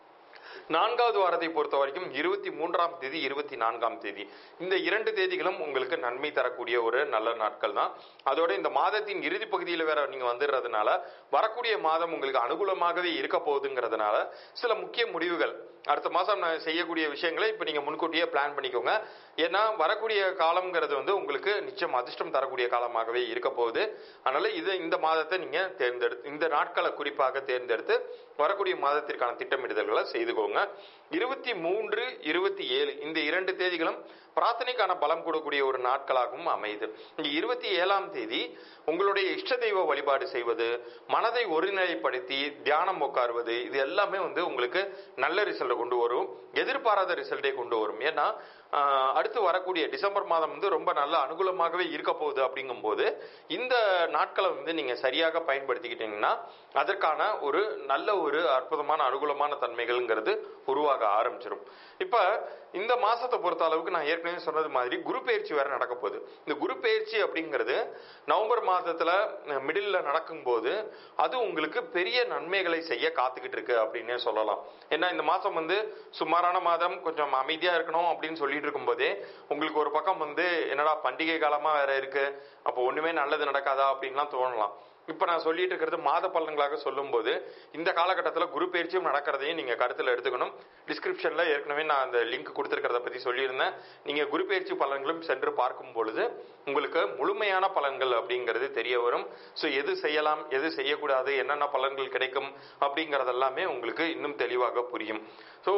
நான்காவது வாரத்தை பொறுத்த வரைக்கும் இருபத்தி மூன்றாம் தேதி இருபத்தி நான்காம் தேதி இந்த இரண்டு தேதிகளும் உங்களுக்கு நன்மை தரக்கூடிய ஒரு நல்ல நாட்கள் தான் அதோட இந்த மாதத்தின் இறுதி பகுதியில் வேற நீங்க வந்துடுறதுனால வரக்கூடிய மாதம் உங்களுக்கு அனுகூலமாகவே இருக்க போகுதுங்கிறதுனால சில முக்கிய முடிவுகள் அடுத்த மாசம் நான் செய்யக்கூடிய விஷயங்களை இப்ப நீங்க முன்கூட்டியே பிளான் பண்ணிக்கோங்க ஏன்னா வரக்கூடிய காலம்ங்கிறது வந்து உங்களுக்கு நிச்சயம் அதிர்ஷ்டம் தரக்கூடிய காலமாகவே இருக்க போகுது அதனால இது இந்த மாதத்தை நீங்க தேர்ந்தெடுத்து இந்த நாட்களை குறிப்பாக தேர்ந்தெடுத்து வரக்கூடிய மாதத்திற்கான திட்டமிடுதல்களை செய்துக்கோங்க இருபத்தி மூன்று இருபத்தி ஏழு இந்த இரண்டு தேதிகளும் பிரார்த்தனைக்கான பலம் கொடுக்கக்கூடிய ஒரு நாட்களாகவும் அமையுது இங்க இருபத்தி ஏழாம் தேதி உங்களுடைய இஷ்ட தெய்வ வழிபாடு செய்வது மனதை ஒருநிலைப்படுத்தி தியானம் உட்காருவது இது எல்லாமே வந்து உங்களுக்கு நல்ல ரிசல்ட்டை கொண்டு வரும் எதிர்பாராத ரிசல்ட்டை கொண்டு வரும் ஏன்னா ஆஹ், அடுத்து வரக்கூடிய டிசம்பர் மாதம் வந்து ரொம்ப நல்ல அனுகூலமாகவே இருக்க போகுது அப்படிங்கும்போது இந்த நாட்களை வந்து நீங்க சரியாக பயன்படுத்திக்கிட்டீங்கன்னா அதற்கான ஒரு நல்ல ஒரு அற்புதமான அனுகூலமான தன்மைகள்ங்கிறது உருவாக ஆரம்பிச்சிடும் இப்ப இந்த மாசத்தை பொறுத்த அளவுக்கு நான் ஏற்கனவே சொன்னது மாதிரி குரு பயிற்சி வேற நடக்க போகுது இந்த குரு பயிற்சி அப்படிங்கிறது நவம்பர் மாதத்துல மிடில் நடக்கும்போது அது உங்களுக்கு பெரிய நன்மைகளை செய்ய காத்துக்கிட்டு இருக்கு அப்படின்னே சொல்லலாம் ஏன்னா இந்த மாசம் வந்து சுமாரான மாதம் கொஞ்சம் அமைதியா இருக்கணும் அப்படின்னு சொல்லிட்டு இருக்கும்போதே உங்களுக்கு ஒரு பக்கம் வந்து என்னடா பண்டிகை காலமா வேற இருக்கு அப்போ ஒண்ணுமே நல்லது நடக்காதா அப்படின்லாம் தோணலாம் இப்ப நான் சொல்லிட்டு இருக்கிறது மாத பலன்களாக சொல்லும்போது இந்த காலகட்டத்தில் குரு பயிற்சியும் நடக்கிறதையும் நீங்க கருத்துல எடுத்துக்கணும் டிஸ்கிரிப்ஷன்ல ஏற்கனவே நான் அந்த லிங்க் கொடுத்திருக்கிறத பத்தி சொல்லியிருந்தேன் நீங்க குரு பயிற்சி பலன்களும் சென்று பார்க்கும் பொழுது உங்களுக்கு முழுமையான பலன்கள் அப்படிங்கிறது தெரிய வரும் ஸோ எது செய்யலாம் எது செய்யக்கூடாது என்னென்ன பலன்கள் கிடைக்கும் அப்படிங்கறதெல்லாமே உங்களுக்கு இன்னும் தெளிவாக புரியும் ஸோ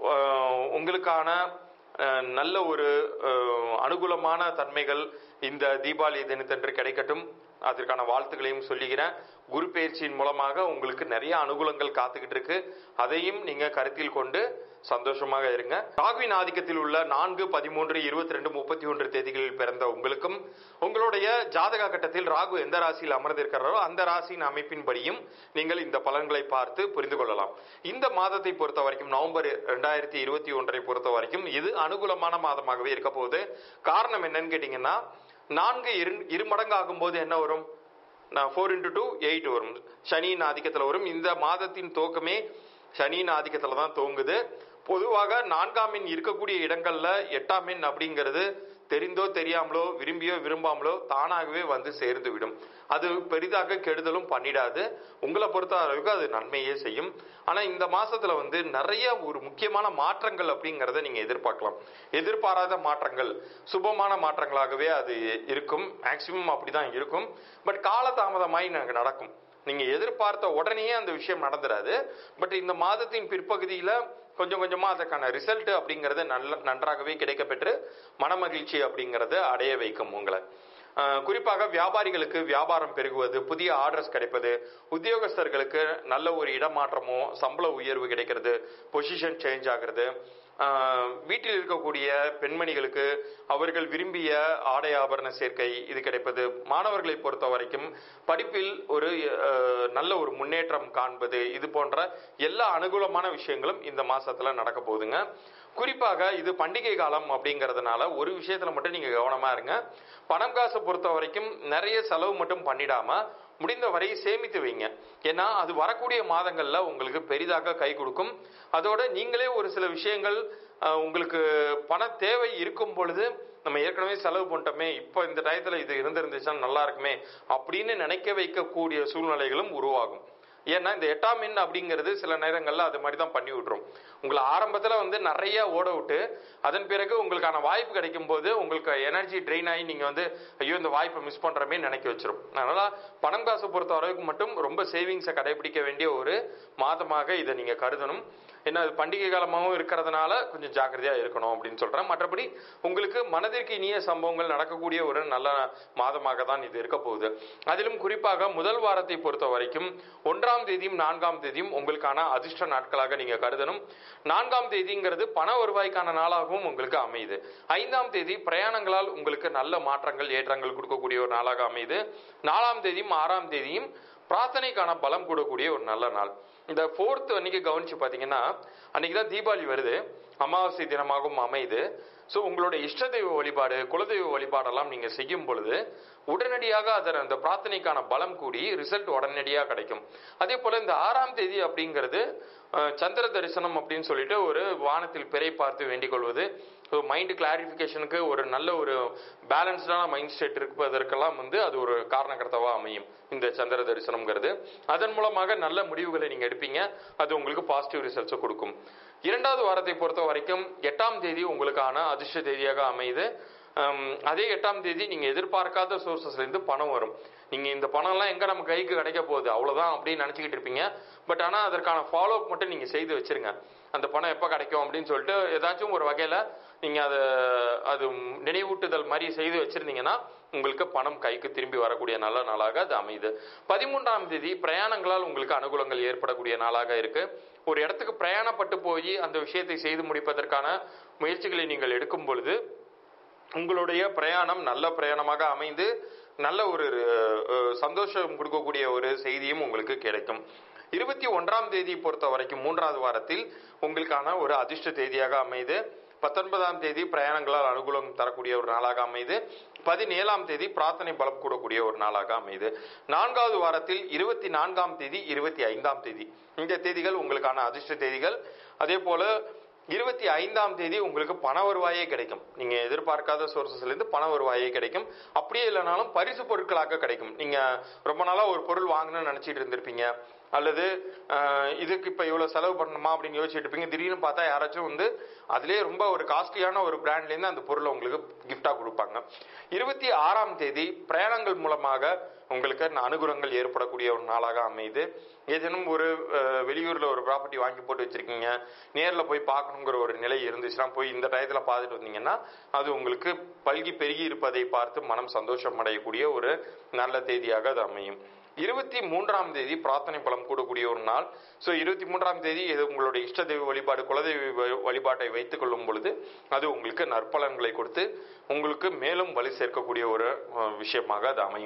உங்களுக்கான அஹ், நல்ல ஒரு அஹ், அனுகூலமான தன்மைகள் இந்த தீபாவளி தினத்தன்று கிடைக்கட்டும் அதற்கான வாழ்த்துக்களையும் சொல்லிக்கிறேன் குரு பயிற்சியின் மூலமாக உங்களுக்கு நிறைய அனுகூலங்கள் காத்துக்கிட்டு இருக்கு அதையும் நீங்க கருத்தில் கொண்டு சந்தோஷமாக இருங்க ராகுவின் ஆதிக்கத்தில் உள்ள நான்கு பதிமூன்று இருபத்தி ரெண்டு முப்பத்தி ஒன்று தேதிகளில் பிறந்த உங்களுக்கும் உங்களுடைய ஜாதக கட்டத்தில் ராகு எந்த ராசியில் அமர்ந்திருக்கிறாரோ அந்த ராசியின் அமைப்பின்படியும் நீங்கள் இந்த பலன்களை பார்த்து புரிந்து கொள்ளலாம் இந்த மாதத்தை பொறுத்த வரைக்கும் நவம்பர் ரெண்டாயிரத்தி இருபத்தி ஒன்றை பொறுத்த வரைக்கும் இது அனுகூலமான மாதமாகவே இருக்க போகுது காரணம் என்னன்னு கேட்டீங்கன்னா நான்கு இரு இருமடங்கு ஆகும்போது என்ன வரும் ஃபோர் இன்ட்டு டூ எயிட் வரும் சனியின் ஆதிக்கத்தில் வரும் இந்த மாதத்தின் துவக்கமே சனியின் ஆதிக்கத்தில் தான் துவங்குது பொதுவாக நான்காம் எண் இருக்கக்கூடிய இடங்கள்ல எட்டாம் எண் அப்படிங்கிறது தெரிந்தோ தெரியாமலோ விரும்பியோ விரும்பாமலோ தானாகவே வந்து சேர்ந்து விடும் அது பெரிதாக கெடுதலும் பண்ணிடாது உங்களை பொறுத்த அளவுக்கு அது நன்மையே செய்யும் ஆனா இந்த மாசத்துல வந்து நிறைய ஒரு முக்கியமான மாற்றங்கள் அப்படிங்கறத நீங்க எதிர்பார்க்கலாம் எதிர்பாராத மாற்றங்கள் சுபமான மாற்றங்களாகவே அது இருக்கும் மேக்சிமம் அப்படிதான் இருக்கும் பட் காலதாமதமாய் எனக்கு நடக்கும் நீங்க எதிர்பார்த்த உடனேயே அந்த விஷயம் நடந்துராது பட் இந்த மாதத்தின் பிற்பகுதியில கொஞ்சம் கொஞ்சமா அதற்கான ரிசல்ட் அப்படிங்கறது நல்ல நன்றாகவே கிடைக்கப்பெற்று மனமகிழ்ச்சி அப்படிங்கறது அடைய வைக்கும் உங்களை அஹ் குறிப்பாக வியாபாரிகளுக்கு வியாபாரம் பெருகுவது புதிய ஆர்டர்ஸ் கிடைப்பது உத்தியோகஸ்தர்களுக்கு நல்ல ஒரு இடமாற்றமோ சம்பள உயர்வு கிடைக்கிறது பொசிஷன் சேஞ்ச் ஆகிறது ஆஹ் வீட்டில் இருக்கக்கூடிய பெண்மணிகளுக்கு அவர்கள் விரும்பிய ஆடை ஆபரண சேர்க்கை இது கிடைப்பது மாணவர்களை பொறுத்த வரைக்கும் படிப்பில் ஒரு அஹ், நல்ல ஒரு முன்னேற்றம் காண்பது இது போன்ற எல்லா அனுகூலமான விஷயங்களும் இந்த மாசத்துல நடக்க போகுதுங்க குறிப்பாக இது பண்டிகை காலம் அப்படிங்கறதுனால ஒரு விஷயத்துல மட்டும் நீங்க கவனமா இருங்க பணம் காசை பொறுத்த வரைக்கும் நிறைய செலவு மட்டும் பண்ணிடாம முடிந்த வரை சேமித்து வைங்க ஏன்னா அது வரக்கூடிய மாதங்கள்ல உங்களுக்கு பெரிதாக கை கொடுக்கும் அதோட நீங்களே ஒரு சில விஷயங்கள் அஹ், உங்களுக்கு பண தேவை இருக்கும் பொழுது நம்ம ஏற்கனவே செலவு பண்ணிட்டோமே இப்போ இந்த டயத்துல இது இருந்திருந்துச்சுன்னா நல்லா இருக்குமே அப்படின்னு நினைக்க வைக்கக்கூடிய சூழ்நிலைகளும் உருவாகும் ஏன்னா இந்த எட்டாம் எண் அப்படிங்கிறது சில நேரங்கள்ல அது மாதிரி தான் பண்ணி விட்டுரும் உங்களை ஆரம்பத்துல வந்து நிறைய ஓட விட்டு அதன் பிறகு உங்களுக்கான வாய்ப்பு கிடைக்கும் போது உங்களுக்கு எனர்ஜி ட்ரெயின் ஆகி நீங்க வந்து ஐயோ இந்த வாய்ப்பை மிஸ் பண்றமே நினைக்க வச்சிரும் அதனால பணம் காசு பொறுத்த வரைக்கும் மட்டும் ரொம்ப சேவிங்ஸை கடைபிடிக்க வேண்டிய ஒரு மாதமாக இதை நீங்க கருதணும் ஏன்னா அது பண்டிகை காலமாகவும் இருக்கிறதுனால கொஞ்சம் ஜாக்கிரதையா இருக்கணும் அப்படின்னு சொல்றேன் மற்றபடி உங்களுக்கு மனதிற்கு இனிய சம்பவங்கள் நடக்கக்கூடிய ஒரு நல்ல மாதமாக தான் இது இருக்க போகுது அதிலும் குறிப்பாக முதல் வாரத்தை பொறுத்த வரைக்கும் ஒன்றாம் தேதியும் நான்காம் தேதியும் உங்களுக்கான அதிர்ஷ்ட நாட்களாக நீங்க கருதணும் நான்காம் தேதிங்கிறது பண வருவாய்க்கான நாளாகவும் உங்களுக்கு அமையுது ஐந்தாம் தேதி பிரயாணங்களால் உங்களுக்கு நல்ல மாற்றங்கள் ஏற்றங்கள் கொடுக்கக்கூடிய ஒரு நாளாக அமையுது நாலாம் தேதியும் ஆறாம் தேதியும் பிரார்த்தனைக்கான பலம் கூடக்கூடிய ஒரு நல்ல நாள் இந்த ஃபோர்த் அன்னைக்கு கவனிச்சு பாத்தீங்கன்னா அன்னைக்கு தான் தீபாவளி வருது அமாவாசை தினமாகவும் அமையுது ஸோ உங்களோட இஷ்ட தெய்வ வழிபாடு குலதெய்வ வழிபாடெல்லாம் நீங்க செய்யும் பொழுது உடனடியாக அதன் அந்த பிரார்த்தனைக்கான பலம் கூடி ரிசல்ட் உடனடியாக கிடைக்கும் அதே போல இந்த ஆறாம் தேதி அப்படிங்கிறது அஹ், சந்திர தரிசனம் அப்படின்னு சொல்லிட்டு ஒரு வானத்தில் பிறை பார்த்து வேண்டிக் கொள்வது ஸோ மைண்ட் கிளாரிஃபிகேஷனுக்கு ஒரு நல்ல ஒரு பேலன்ஸ்டான மைண்ட் ஸ்டேட் இருப்பதற்கெல்லாம் வந்து அது ஒரு காரணகர்த்தாவா அமையும் இந்த சந்திர தரிசனம்ங்கிறது அதன் மூலமாக நல்ல முடிவுகளை நீங்க எடுப்பீங்க அது உங்களுக்கு பாசிட்டிவ் ரிசல்ட்ஸை கொடுக்கும் இரண்டாவது வாரத்தை பொறுத்த வரைக்கும் எட்டாம் தேதி உங்களுக்கான அதிர்ஷ்ட தேதியாக அமையுது ஹம், அதே எட்டாம் தேதி நீங்க எதிர்பார்க்காத சோர்சஸ்ல இருந்து பணம் வரும் நீங்க இந்த பணம் எல்லாம் எங்க நம்ம கைக்கு கிடைக்க போகுது அவ்வளவுதான் அப்படின்னு நினைச்சுக்கிட்டு இருப்பீங்க பட் ஆனா அதற்கான ஃபாலோ அப் மட்டும் நீங்க செய்து வச்சிருங்க அந்த பணம் எப்ப கிடைக்கும் அப்படின்னு சொல்லிட்டு ஏதாச்சும் ஒரு வகையில நீங்க அதை அது நினைவூட்டுதல் மாதிரி செய்து வச்சிருந்தீங்கன்னா உங்களுக்கு பணம் கைக்கு திரும்பி வரக்கூடிய நல்ல நாளாக அது அமையுது பதிமூன்றாம் தேதி பிரயாணங்களால் உங்களுக்கு அனுகூலங்கள் ஏற்படக்கூடிய நாளாக இருக்கு ஒரு இடத்துக்கு பிரயாணப்பட்டு போய் அந்த விஷயத்தை செய்து முடிப்பதற்கான முயற்சிகளை நீங்கள் எடுக்கும் பொழுது உங்களுடைய பிரயாணம் நல்ல பிரயாணமாக அமைந்து நல்ல ஒரு அஹ், சந்தோஷம் கொடுக்கக்கூடிய ஒரு செய்தியும் உங்களுக்கு கிடைக்கும் இருபத்தி ஒன்றாம் தேதி பொறுத்த வரைக்கும் மூன்றாவது வாரத்தில் உங்களுக்கான ஒரு அதிர்ஷ்ட தேதியாக அமைது பத்தொன்பதாம் தேதி பிரயாணங்களால் அனுகூலம் தரக்கூடிய ஒரு நாளாக அமைது பதினேழாம் தேதி பிரார்த்தனை பலம் கூடக்கூடிய ஒரு நாளாக அமைது நான்காவது வாரத்தில் இருபத்தி நான்காம் தேதி இருபத்தி ஐந்தாம் தேதி இந்த தேதிகள் உங்களுக்கான அதிர்ஷ்ட தேதிகள் அதே போல இருபத்தி ஐந்தாம் தேதி உங்களுக்கு பண வருவாயே கிடைக்கும் நீங்க எதிர்பார்க்காத சோர்சஸ்ல இருந்து பண வருவாயே கிடைக்கும் அப்படியே இல்லைனாலும் பரிசு பொருட்களாக கிடைக்கும் நீங்க ரொம்ப நாளா ஒரு பொருள் வாங்கணும்னு நினைச்சிட்டு இருந்திருப்பீங்க அல்லது அஹ், இதுக்கு இப்ப இவ்வளவு செலவு பண்ணணுமா அப்படின்னு யோசிச்சுட்டு இருப்பீங்க திடீர்னு பார்த்தா யாராச்சும் வந்து அதுலயே ரொம்ப ஒரு காஸ்ட்லியான ஒரு பிராண்ட்ல இருந்து அந்த பொருளை உங்களுக்கு கிஃப்டா கொடுப்பாங்க இருபத்தி ஆறாம் தேதி பிரயாணங்கள் மூலமாக உங்களுக்கு அனுகூலங்கள் ஏற்படக்கூடிய ஒரு நாளாக அமையுது ஏதேனும் ஒரு அஹ், வெளியூர்ல ஒரு ப்ராப்பர்ட்டி வாங்கி போட்டு வச்சிருக்கீங்க நேர்ல போய் பார்க்கணுங்கிற ஒரு நிலை இருந்துச்சுன்னா போய் இந்த டயத்துல பார்த்துட்டு வந்தீங்கன்னா அது உங்களுக்கு பல்கி பெருகி இருப்பதை பார்த்து மனம் சந்தோஷம் அடையக்கூடிய ஒரு நல்ல தேதியாக அது அமையும் இருபத்தி மூன்றாம் தேதி பிரார்த்தனை பலம் கூடக்கூடிய ஒரு நாள் ஸோ இருபத்தி மூன்றாம் தேதி இது உங்களுடைய இஷ்ட தெய்வ வழிபாடு குலதெய்வ வ- வழிபாட்டை வைத்துக் கொள்ளும் பொழுது அது உங்களுக்கு நற்பலன்களை கொடுத்து உங்களுக்கு மேலும் வலி சேர்க்கக்கூடிய ஒரு அஹ், விஷயமாக அது அமையும்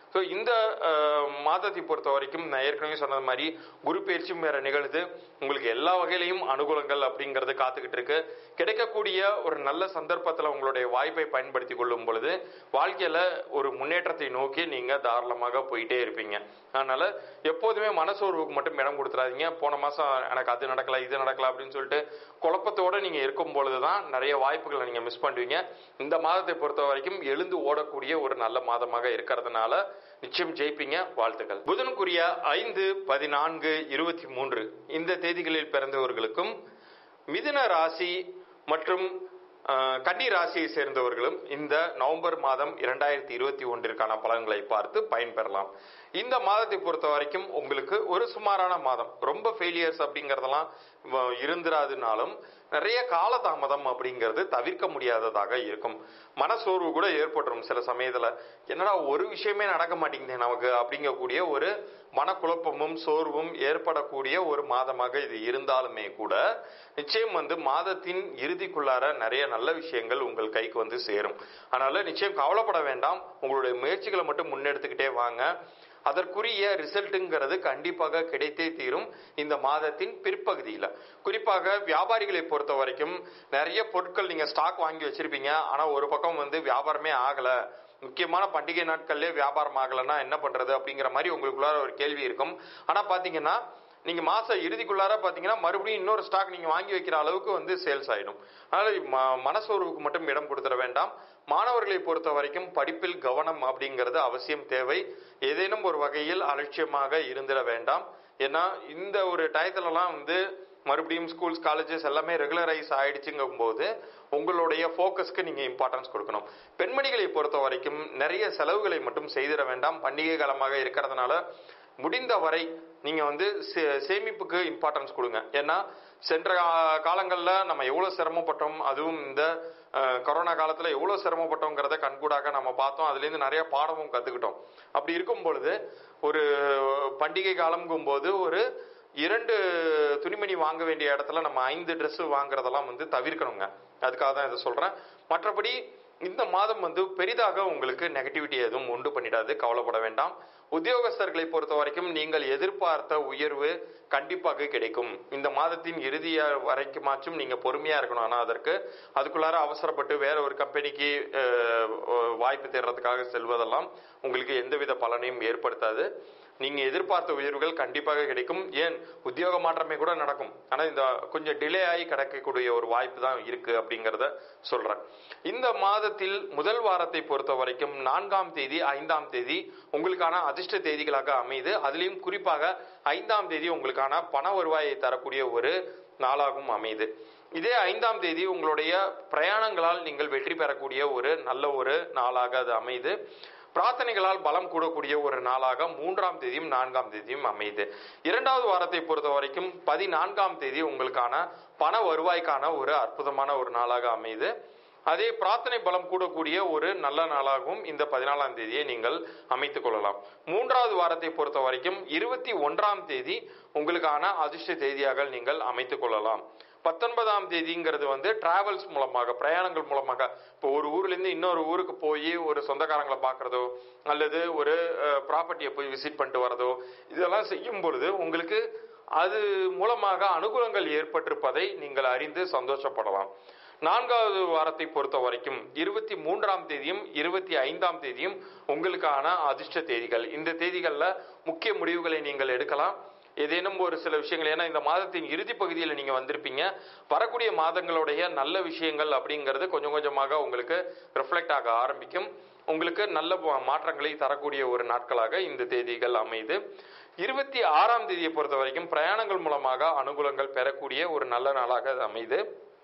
ஸோ இந்த அஹ், மாதத்தை பொறுத்த வரைக்கும் நான் ஏற்கனவே சொன்னது மாதிரி குரு பயிற்சியும் வேற நிகழுது உங்களுக்கு எல்லா வகையிலையும் அனுகூலங்கள் அப்படிங்கிறது காத்துக்கிட்டு இருக்கு கிடைக்கக்கூடிய ஒரு நல்ல சந்தர்ப்பத்தில் உங்களுடைய வாய்ப்பை பயன்படுத்தி கொள்ளும் பொழுது வாழ்க்கையில ஒரு முன்னேற்றத்தை நோக்கி நீங்க தாராளமாக போயிட்டே இருப்பீங்க அதனால எப்போதுமே மனசோர்வுக்கு மட்டும் இடம் கொடுத்துறாதீங்க போன மாசம் எனக்கு அது நடக்கல இது நடக்கல அப்படின்னு சொல்லிட்டு குழப்பத்தோட நீங்க இருக்கும் பொழுதுதான் நிறைய வாய்ப்புகளை நீங்க மிஸ் பண்ணுவீங்க இந்த மாதத்தை பொறுத்த வரைக்கும் எழுந்து ஓடக்கூடிய ஒரு நல்ல மாதமாக இருக்கிறதுனால நிச்சயம் ஜெயிப்பீங்க வாழ்த்துக்கள் புதனுக்குரிய ஐந்து பதினான்கு இருபத்தி மூன்று இந்த தேதிகளில் பிறந்தவர்களுக்கும் மிதுன ராசி மற்றும் அஹ், கன்னி ராசியை சேர்ந்தவர்களும் இந்த நவம்பர் மாதம் இரண்டாயிரத்தி இருபத்தி ஒன்றிற்கான பலன்களை பார்த்து பயன்பெறலாம் இந்த மாதத்தை பொறுத்த வரைக்கும் உங்களுக்கு ஒரு சுமாரான மாதம் ரொம்ப ஃபெயிலியர்ஸ் அப்படிங்கறதெல்லாம் வ- இருந்திராதுனாலும் நிறைய காலதாமதம் அப்படிங்கிறது தவிர்க்க முடியாததாக இருக்கும் மனசோர்வு கூட ஏற்பட்டுரும் சில சமயத்துல என்னடா ஒரு விஷயமே நடக்க மாட்டேங்குது நமக்கு அப்படிங்கக்கூடிய ஒரு மனக்குழப்பமும் சோர்வும் ஏற்படக்கூடிய ஒரு மாதமாக இது இருந்தாலுமே கூட நிச்சயம் வந்து மாதத்தின் இறுதிக்குள்ளார நிறைய நல்ல விஷயங்கள் உங்கள் கைக்கு வந்து சேரும் அதனால நிச்சயம் கவலைப்பட வேண்டாம் உங்களுடைய முயற்சிகளை மட்டும் முன்னெடுத்துக்கிட்டே வாங்க அதற்குரிய ரிசல்ட்டுங்கிறது கண்டிப்பாக கிடைத்தே தீரும் இந்த மாதத்தின் பிற்பகுதியில குறிப்பாக வியாபாரிகளை பொறுத்த வரைக்கும் நிறைய பொருட்கள் நீங்க ஸ்டாக் வாங்கி வச்சிருப்பீங்க ஆனா ஒரு பக்கம் வந்து வியாபாரமே ஆகல முக்கியமான பண்டிகை நாட்கள்லயே வியாபாரம் ஆகலைன்னா என்ன பண்றது அப்படிங்கிற மாதிரி உங்களுக்குள்ளார ஒரு கேள்வி இருக்கும் ஆனா பாத்தீங்கன்னா நீங்க மாச இறுதிக்குள்ளார பாத்தீங்கன்னா மறுபடியும் இன்னொரு ஸ்டாக் நீங்க வாங்கி வைக்கிற அளவுக்கு வந்து சேல்ஸ் ஆயிடும் அதனால ம- மனசோர்வுக்கு மட்டும் இடம் கொடுத்துட வேண்டாம் மாணவர்களை பொறுத்த வரைக்கும் படிப்பில் கவனம் அப்படிங்கிறது அவசியம் தேவை ஏதேனும் ஒரு வகையில் அலட்சியமாக இருந்திட வேண்டாம் ஏன்னா இந்த ஒரு டயத்துலலாம் வந்து மறுபடியும் ஸ்கூல்ஸ் காலேஜஸ் எல்லாமே ரெகுலரைஸ் ஆயிடுச்சுங்கும் போது உங்களுடைய ஃபோக்கஸ்க்கு நீங்க இம்பார்ட்டன்ஸ் கொடுக்கணும் பெண்மணிகளை பொறுத்த வரைக்கும் நிறைய செலவுகளை மட்டும் செய்திட வேண்டாம் பண்டிகை காலமாக இருக்கிறதுனால முடிந்த வரை நீங்க வந்து சே- சேமிப்புக்கு இம்பார்ட்டன்ஸ் கொடுங்க ஏன்னா சென்ற கா- காலங்கள்ல நம்ம எவ்வளவு சிரமப்பட்டோம் அதுவும் இந்த அஹ், கொரோனா காலத்துல எவ்வளவு சிரமப்பட்டோங்கிறத கண்கூடாக நம்ம பார்த்தோம் அதுல இருந்து நிறைய பாடமும் கத்துக்கிட்டோம் அப்படி இருக்கும் பொழுது ஒரு பண்டிகை காலம்ங்கும் போது ஒரு இரண்டு துணிமணி வாங்க வேண்டிய இடத்துல நம்ம ஐந்து Dress வாங்குறதெல்லாம் வந்து தவிர்க்கணுங்க அதுக்காக தான் இதை சொல்றேன் மற்றபடி இந்த மாதம் வந்து பெரிதாக உங்களுக்கு நெகட்டிவிட்டி எதுவும் உண்டு பண்ணிடாது கவலைப்பட வேண்டாம் உத்தியோகஸ்தர்களை பொறுத்த வரைக்கும் நீங்கள் எதிர்பார்த்த உயர்வு கண்டிப்பாக கிடைக்கும் இந்த மாதத்தின் இறுதி வரைக்குமாச்சும் நீங்க பொறுமையா இருக்கணும் ஆனா அதற்கு அதுக்குள்ளார அவசரப்பட்டு வேற ஒரு கம்பெனிக்கு அஹ், வாய்ப்பு தேடுறதுக்காக செல்வதெல்லாம் உங்களுக்கு எந்தவித பலனையும் ஏற்படுத்தாது நீங்க எதிர்பார்த்த உயர்வுகள் கண்டிப்பாக கிடைக்கும் ஏன் உத்தியோக மாற்றமே கூட நடக்கும் ஆனா இந்த கொஞ்சம் டிலே ஆகி கிடைக்கக்கூடிய ஒரு வாய்ப்பு தான் இருக்கு அப்படிங்கறத சொல்றேன் இந்த மாதத்தில் முதல் வாரத்தை பொறுத்த வரைக்கும் நான்காம் தேதி ஐந்தாம் தேதி உங்களுக்கான அதிர்ஷ்ட தேதிகளாக அமைது அதுலயும் குறிப்பாக ஐந்தாம் தேதி உங்களுக்கான பண வருவாயை தரக்கூடிய ஒரு நாளாகவும் அமையுது இதே ஐந்தாம் தேதி உங்களுடைய பிரயாணங்களால் நீங்கள் வெற்றி பெறக்கூடிய ஒரு நல்ல ஒரு நாளாக அது அமையுது பிரார்த்தனைகளால் பலம் கூடக்கூடிய ஒரு நாளாக மூன்றாம் தேதியும் நான்காம் தேதியும் அமையுது இரண்டாவது வாரத்தை பொறுத்த வரைக்கும் பதினான்காம் தேதி உங்களுக்கான பண வருவாய்க்கான ஒரு அற்புதமான ஒரு நாளாக அமையுது அதே பிரார்த்தனை பலம் கூடக்கூடிய ஒரு நல்ல நாளாகவும் இந்த பதினாலாம் தேதியை நீங்கள் அமைத்துக் கொள்ளலாம் மூன்றாவது வாரத்தை பொறுத்த வரைக்கும் இருபத்தி ஒன்றாம் தேதி உங்களுக்கான அதிர்ஷ்ட தேதியாக நீங்கள் அமைத்துக் கொள்ளலாம் பத்தொன்பதாம் தேதிங்கிறது வந்து டிராவல்ஸ் மூலமாக பிரயாணங்கள் மூலமாக இப்போ ஒரு ஊர்ல இருந்து இன்னொரு ஊருக்கு போய் ஒரு சொந்தக்காரங்களை பார்க்கறதோ அல்லது ஒரு ப்ராப்பர்ட்டியை போய் விசிட் பண்ணிட்டு வரதோ இதெல்லாம் செய்யும் பொழுது உங்களுக்கு அது மூலமாக அனுகூலங்கள் ஏற்பட்டிருப்பதை நீங்கள் அறிந்து சந்தோஷப்படலாம் நான்காவது வாரத்தை பொறுத்த வரைக்கும் இருபத்தி மூன்றாம் தேதியும் இருபத்தி ஐந்தாம் தேதியும் உங்களுக்கான அதிர்ஷ்ட தேதிகள் இந்த தேதிகள்ல முக்கிய முடிவுகளை நீங்கள் எடுக்கலாம் ஏதேனும் ஒரு சில விஷயங்கள் ஏன்னா இந்த மாதத்தின் இறுதி பகுதியில் நீங்க வந்திருப்பீங்க வரக்கூடிய மாதங்களுடைய நல்ல விஷயங்கள் அப்படிங்கிறது கொஞ்சம் கொஞ்சமாக உங்களுக்கு ரிஃப்ளெக்ட் ஆக ஆரம்பிக்கும் உங்களுக்கு நல்ல மா- மாற்றங்களை தரக்கூடிய ஒரு நாட்களாக இந்த தேதிகள் அமையுது இருபத்தி ஆறாம் தேதியை பொறுத்த வரைக்கும் பிரயாணங்கள் மூலமாக அனுகூலங்கள் பெறக்கூடிய ஒரு நல்ல நாளாக அது அமையுது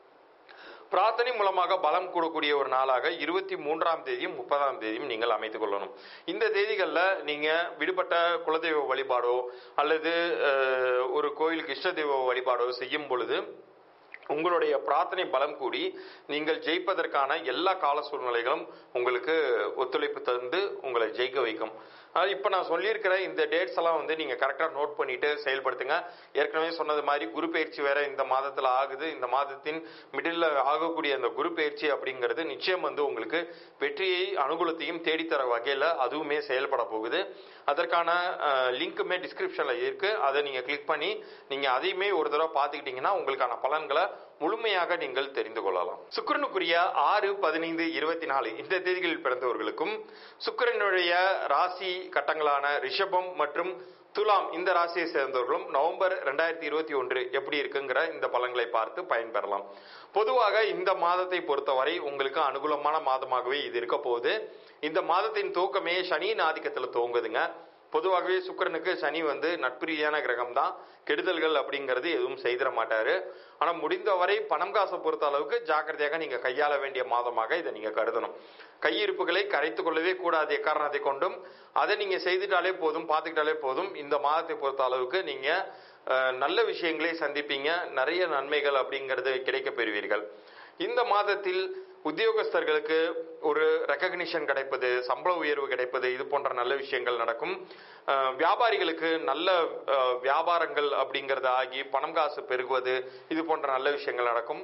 பிரார்த்தனை மூலமாக பலம் கூடக்கூடிய ஒரு நாளாக இருபத்தி மூன்றாம் தேதியும் முப்பதாம் தேதியும் நீங்கள் அமைத்துக் கொள்ளணும் இந்த தேதிகளில் நீங்க விடுபட்ட குலதெய்வ வழிபாடோ அல்லது அஹ், ஒரு கோயிலுக்கு இஷ்ட தெய்வ வழிபாடோ செய்யும் பொழுது உங்களுடைய பிரார்த்தனை பலம் கூடி நீங்கள் ஜெயிப்பதற்கான எல்லா கால சூழ்நிலைகளும் உங்களுக்கு ஒத்துழைப்பு தந்து உங்களை ஜெயிக்க வைக்கும் அதாவது இப்போ நான் சொல்லியிருக்கிற இந்த டேட்ஸ் எல்லாம் வந்து நீங்கள் கரெக்டாக நோட் பண்ணிட்டு செயல்படுத்துங்க ஏற்கனவே சொன்னது மாதிரி குரு பயிற்சி வேற இந்த மாதத்தில் ஆகுது இந்த மாதத்தின் மிடில் ஆகக்கூடிய அந்த குரு பயிற்சி அப்படிங்கிறது நிச்சயம் வந்து உங்களுக்கு வெற்றியை அனுகூலத்தையும் தேடித்தர வகையில் அதுவுமே செயல்பட போகுது அதற்கான லிங்க்குமே டிஸ்கிரிப்ஷனில் இருக்கு அதை நீங்கள் கிளிக் பண்ணி நீங்கள் அதையுமே ஒரு தடவை பார்த்துக்கிட்டீங்கன்னா உங்களுக்கான பலன்களை முழுமையாக நீங்கள் தெரிந்து கொள்ளலாம் சுக்கிரனுக்குரிய ஆறு பதினைந்து இருபத்தி நாலு இந்த தேதிகளில் பிறந்தவர்களுக்கும் சுக்கிரனுடைய ராசி கட்டங்களான ரிஷபம் மற்றும் துலாம் இந்த ராசியை சேர்ந்தவர்களும் நவம்பர் ரெண்டாயிரத்தி இருபத்தி ஒன்று எப்படி இருக்குங்கிற இந்த பலன்களை பார்த்து பயன்பெறலாம் பொதுவாக இந்த மாதத்தை பொறுத்தவரை உங்களுக்கு அனுகூலமான மாதமாகவே இது இருக்க போகுது இந்த மாதத்தின் துவக்கமே சனியின் ஆதிக்கத்தில் துவங்குதுங்க பொதுவாகவே சுக்கிரனுக்கு சனி வந்து நட்புரீதியான கிரகம் தான் கெடுதல்கள் அப்படிங்கிறது எதுவும் செய்திட மாட்டாரு ஆனா முடிந்தவரை பணம் காசை பொறுத்த அளவுக்கு ஜாக்கிரதையாக நீங்க கையாள வேண்டிய மாதமாக இதை நீங்க கருதணும் கையிருப்புகளை கரைத்து கொள்ளவே கூடாது எக்காரணத்தை கொண்டும் அதை நீங்க செய்துட்டாலே போதும் பார்த்துக்கிட்டாலே போதும் இந்த மாதத்தை பொறுத்த அளவுக்கு நீங்க அஹ், நல்ல விஷயங்களை சந்திப்பீங்க நிறைய நன்மைகள் அப்படிங்கிறது கிடைக்கப் பெறுவீர்கள் இந்த மாதத்தில் உத்தியோகஸ்தர்களுக்கு ஒரு ரெக்கக்னிஷன் கிடைப்பது சம்பள உயர்வு கிடைப்பது இது போன்ற நல்ல விஷயங்கள் நடக்கும் அஹ், வியாபாரிகளுக்கு நல்ல அஹ், வியாபாரங்கள் அப்படிங்கிறது ஆகி பணம் காசு பெருகுவது இது போன்ற நல்ல விஷயங்கள் நடக்கும்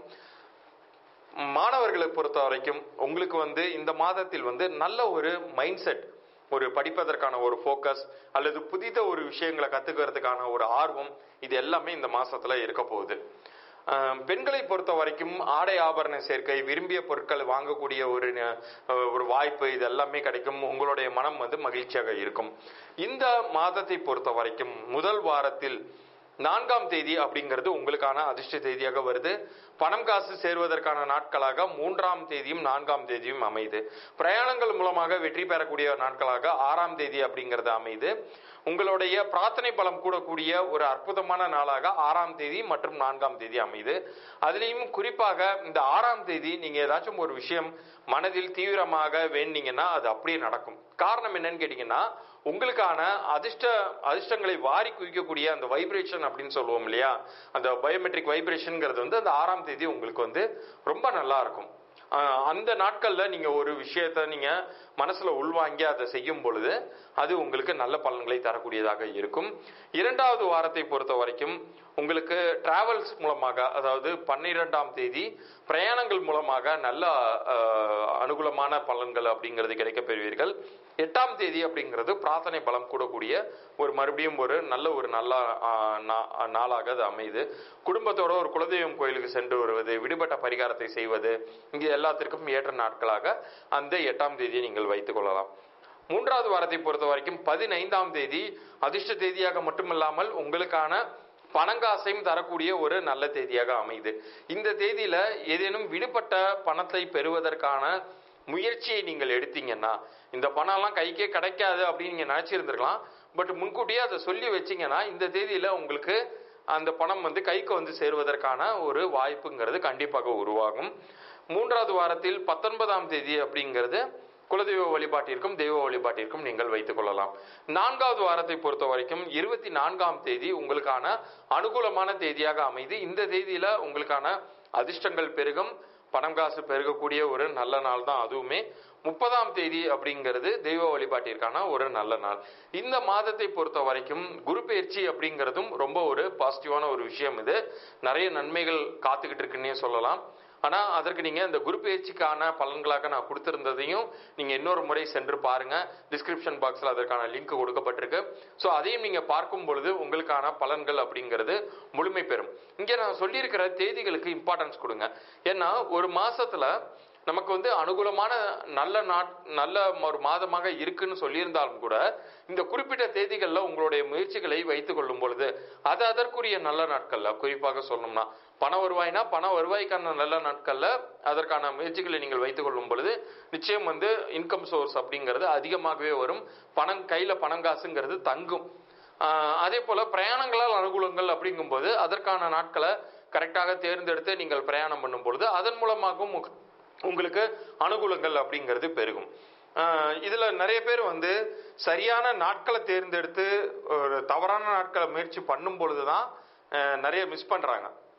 மாணவர்களை பொறுத்த வரைக்கும் உங்களுக்கு வந்து இந்த மாதத்தில் வந்து நல்ல ஒரு மைண்ட் செட் ஒரு படிப்பதற்கான ஒரு ஃபோக்கஸ் அல்லது புதித ஒரு விஷயங்களை கத்துக்கிறதுக்கான ஒரு ஆர்வம் இது எல்லாமே இந்த மாசத்துல இருக்க போகுது ஆஹ் பெண்களை பொறுத்த வரைக்கும் ஆடை ஆபரண சேர்க்கை விரும்பிய பொருட்கள் வாங்கக்கூடிய ஒரு ந- அஹ் ஒரு வாய்ப்பு இது எல்லாமே கிடைக்கும் உங்களுடைய மனம் வந்து மகிழ்ச்சியாக இருக்கும் இந்த மாதத்தை பொறுத்த வரைக்கும் முதல் வாரத்தில் நான்காம் தேதி அப்படிங்கிறது உங்களுக்கான அதிர்ஷ்ட தேதியாக வருது பணம் காசு சேருவதற்கான நாட்களாக மூன்றாம் தேதியும் நான்காம் தேதியும் அமையுது பிரயாணங்கள் மூலமாக வெற்றி பெறக்கூடிய நாட்களாக ஆறாம் தேதி அப்படிங்கிறது அமையுது உங்களுடைய பிரார்த்தனை பலம் கூடக்கூடிய ஒரு அற்புதமான நாளாக ஆறாம் தேதி மற்றும் நான்காம் தேதி அமையுது அதுலேயும் குறிப்பாக இந்த ஆறாம் தேதி நீங்க ஏதாச்சும் ஒரு விஷயம் மனதில் தீவிரமாக வேண்டிங்கன்னா அது அப்படியே நடக்கும் காரணம் என்னன்னு கேட்டீங்கன்னா உங்களுக்கான அதிர்ஷ்ட அதிர்ஷ்டங்களை வாரி குவிக்கக்கூடிய அந்த வைப்ரேஷன் அப்படின்னு சொல்லுவோம் இல்லையா அந்த பயோமெட்ரிக் வைப்ரேஷன்ங்கிறது வந்து அந்த ஆறாம் தேதி உங்களுக்கு வந்து ரொம்ப நல்லா இருக்கும் ஆஹ் அந்த நாட்கள்ல நீங்க ஒரு விஷயத்த நீங்க மனசுல உள்வாங்கி அதை செய்யும் பொழுது அது உங்களுக்கு நல்ல பலன்களை தரக்கூடியதாக இருக்கும் இரண்டாவது வாரத்தை பொறுத்த வரைக்கும் உங்களுக்கு டிராவல்ஸ் மூலமாக அதாவது பன்னிரெண்டாம் தேதி பிரயாணங்கள் மூலமாக நல்ல ஆஹ், அனுகூலமான பலன்கள் அப்படிங்கிறது கிடைக்கப் பெறுவீர்கள் எட்டாம் தேதி அப்படிங்கிறது பிரார்த்தனை பலம் கூடக்கூடிய ஒரு மறுபடியும் ஒரு நல்ல ஒரு நல்ல ஆஹ், நா- நாளாக அது அமையுது குடும்பத்தோட ஒரு குலதெய்வம் கோயிலுக்கு சென்று வருவது விடுபட்ட பரிகாரத்தை செய்வது இங்கே எல்லாத்திற்கும் ஏற்ற நாட்களாக அந்த எட்டாம் தேதியை நீங்கள் வைத்துக் கொள்ளலாம் மூன்றாவது வாரத்தை பொறுத்த வரைக்கும் பதினைந்தாம் தேதி அதிர்ஷ்ட தேதியாக மட்டுமில்லாமல் உங்களுக்கான பணங்காசையும் தரக்கூடிய ஒரு நல்ல தேதியாக அமையுது இந்த தேதியில ஏதேனும் விடுபட்ட பணத்தை பெறுவதற்கான முயற்சியை நீங்கள் எடுத்தீங்கன்னா இந்த பணம்லாம் கைக்கே கிடைக்காது அப்படின்னு நீங்க நினைச்சிருந்திருக்கலாம் பட் முன்கூட்டியே அதை சொல்லி வச்சீங்கன்னா இந்த தேதியில உங்களுக்கு அந்த பணம் வந்து கைக்கு வந்து சேருவதற்கான ஒரு வாய்ப்புங்கிறது கண்டிப்பாக உருவாகும் மூன்றாவது வாரத்தில் பத்தொன்பதாம் தேதி அப்படிங்கிறது குலதெய்வ வழிபாட்டிற்கும் தெய்வ வழிபாட்டிற்கும் நீங்கள் வைத்துக் கொள்ளலாம் நான்காவது வாரத்தை பொறுத்த வரைக்கும் இருபத்தி நான்காம் தேதி உங்களுக்கான அனுகூலமான தேதியாக அமைது இந்த தேதியில உங்களுக்கான அதிர்ஷ்டங்கள் பெருகும் பணம் காசு பெருகக்கூடிய ஒரு நல்ல நாள் தான் அதுவுமே முப்பதாம் தேதி அப்படிங்கிறது தெய்வ வழிபாட்டிற்கான ஒரு நல்ல நாள் இந்த மாதத்தை பொறுத்த வரைக்கும் குரு பயிற்சி அப்படிங்கிறதும் ரொம்ப ஒரு பாசிட்டிவான ஒரு விஷயம் இது நிறைய நன்மைகள் காத்துக்கிட்டு இருக்குன்னே சொல்லலாம் ஆனா அதற்கு நீங்க இந்த குரு பயிற்சிக்கான பலன்களாக நான் கொடுத்திருந்ததையும் நீங்க இன்னொரு முறை சென்று பாருங்க டிஸ்கிரிப்ஷன் பாக்ஸ்ல அதற்கான லிங்க் கொடுக்கப்பட்டிருக்கு ஸோ அதையும் நீங்க பார்க்கும் பொழுது உங்களுக்கான பலன்கள் அப்படிங்கிறது முழுமை பெறும் இங்க நான் சொல்லியிருக்கிற தேதிகளுக்கு இம்பார்ட்டன்ஸ் கொடுங்க ஏன்னா ஒரு மாசத்துல நமக்கு வந்து அனுகூலமான நல்ல நாட் நல்ல ஒரு மாதமாக இருக்குன்னு சொல்லியிருந்தாலும் கூட இந்த குறிப்பிட்ட தேதிகளில் உங்களுடைய முயற்சிகளை வைத்துக் கொள்ளும் பொழுது அது அதற்குரிய நல்ல நாட்கள்ல குறிப்பாக சொல்லணும்னா பண வருவாய்னா பண வருவாய்க்கான நல்ல நாட்கள்ல அதற்கான முயற்சிகளை நீங்கள் வைத்துக் கொள்ளும் பொழுது நிச்சயம் வந்து இன்கம் சோர்ஸ் அப்படிங்கிறது அதிகமாகவே வரும் பணம் கையில பணம் காசுங்கிறது தங்கும் ஆஹ் அதே போல பிரயாணங்களால் அனுகூலங்கள் அப்படிங்கும்போது அதற்கான நாட்களை கரெக்டாக தேர்ந்தெடுத்து நீங்கள் பிரயாணம் பண்ணும் பொழுது அதன் மூலமாகவும் உங்க- உங்களுக்கு அனுகூலங்கள் அப்படிங்கிறது பெருகும் ஆஹ் இதுல நிறைய பேர் வந்து சரியான நாட்களை தேர்ந்தெடுத்து ஒரு தவறான நாட்களை முயற்சி பண்ணும் பொழுதுதான் ஆஹ் நிறைய மிஸ் பண்றாங்க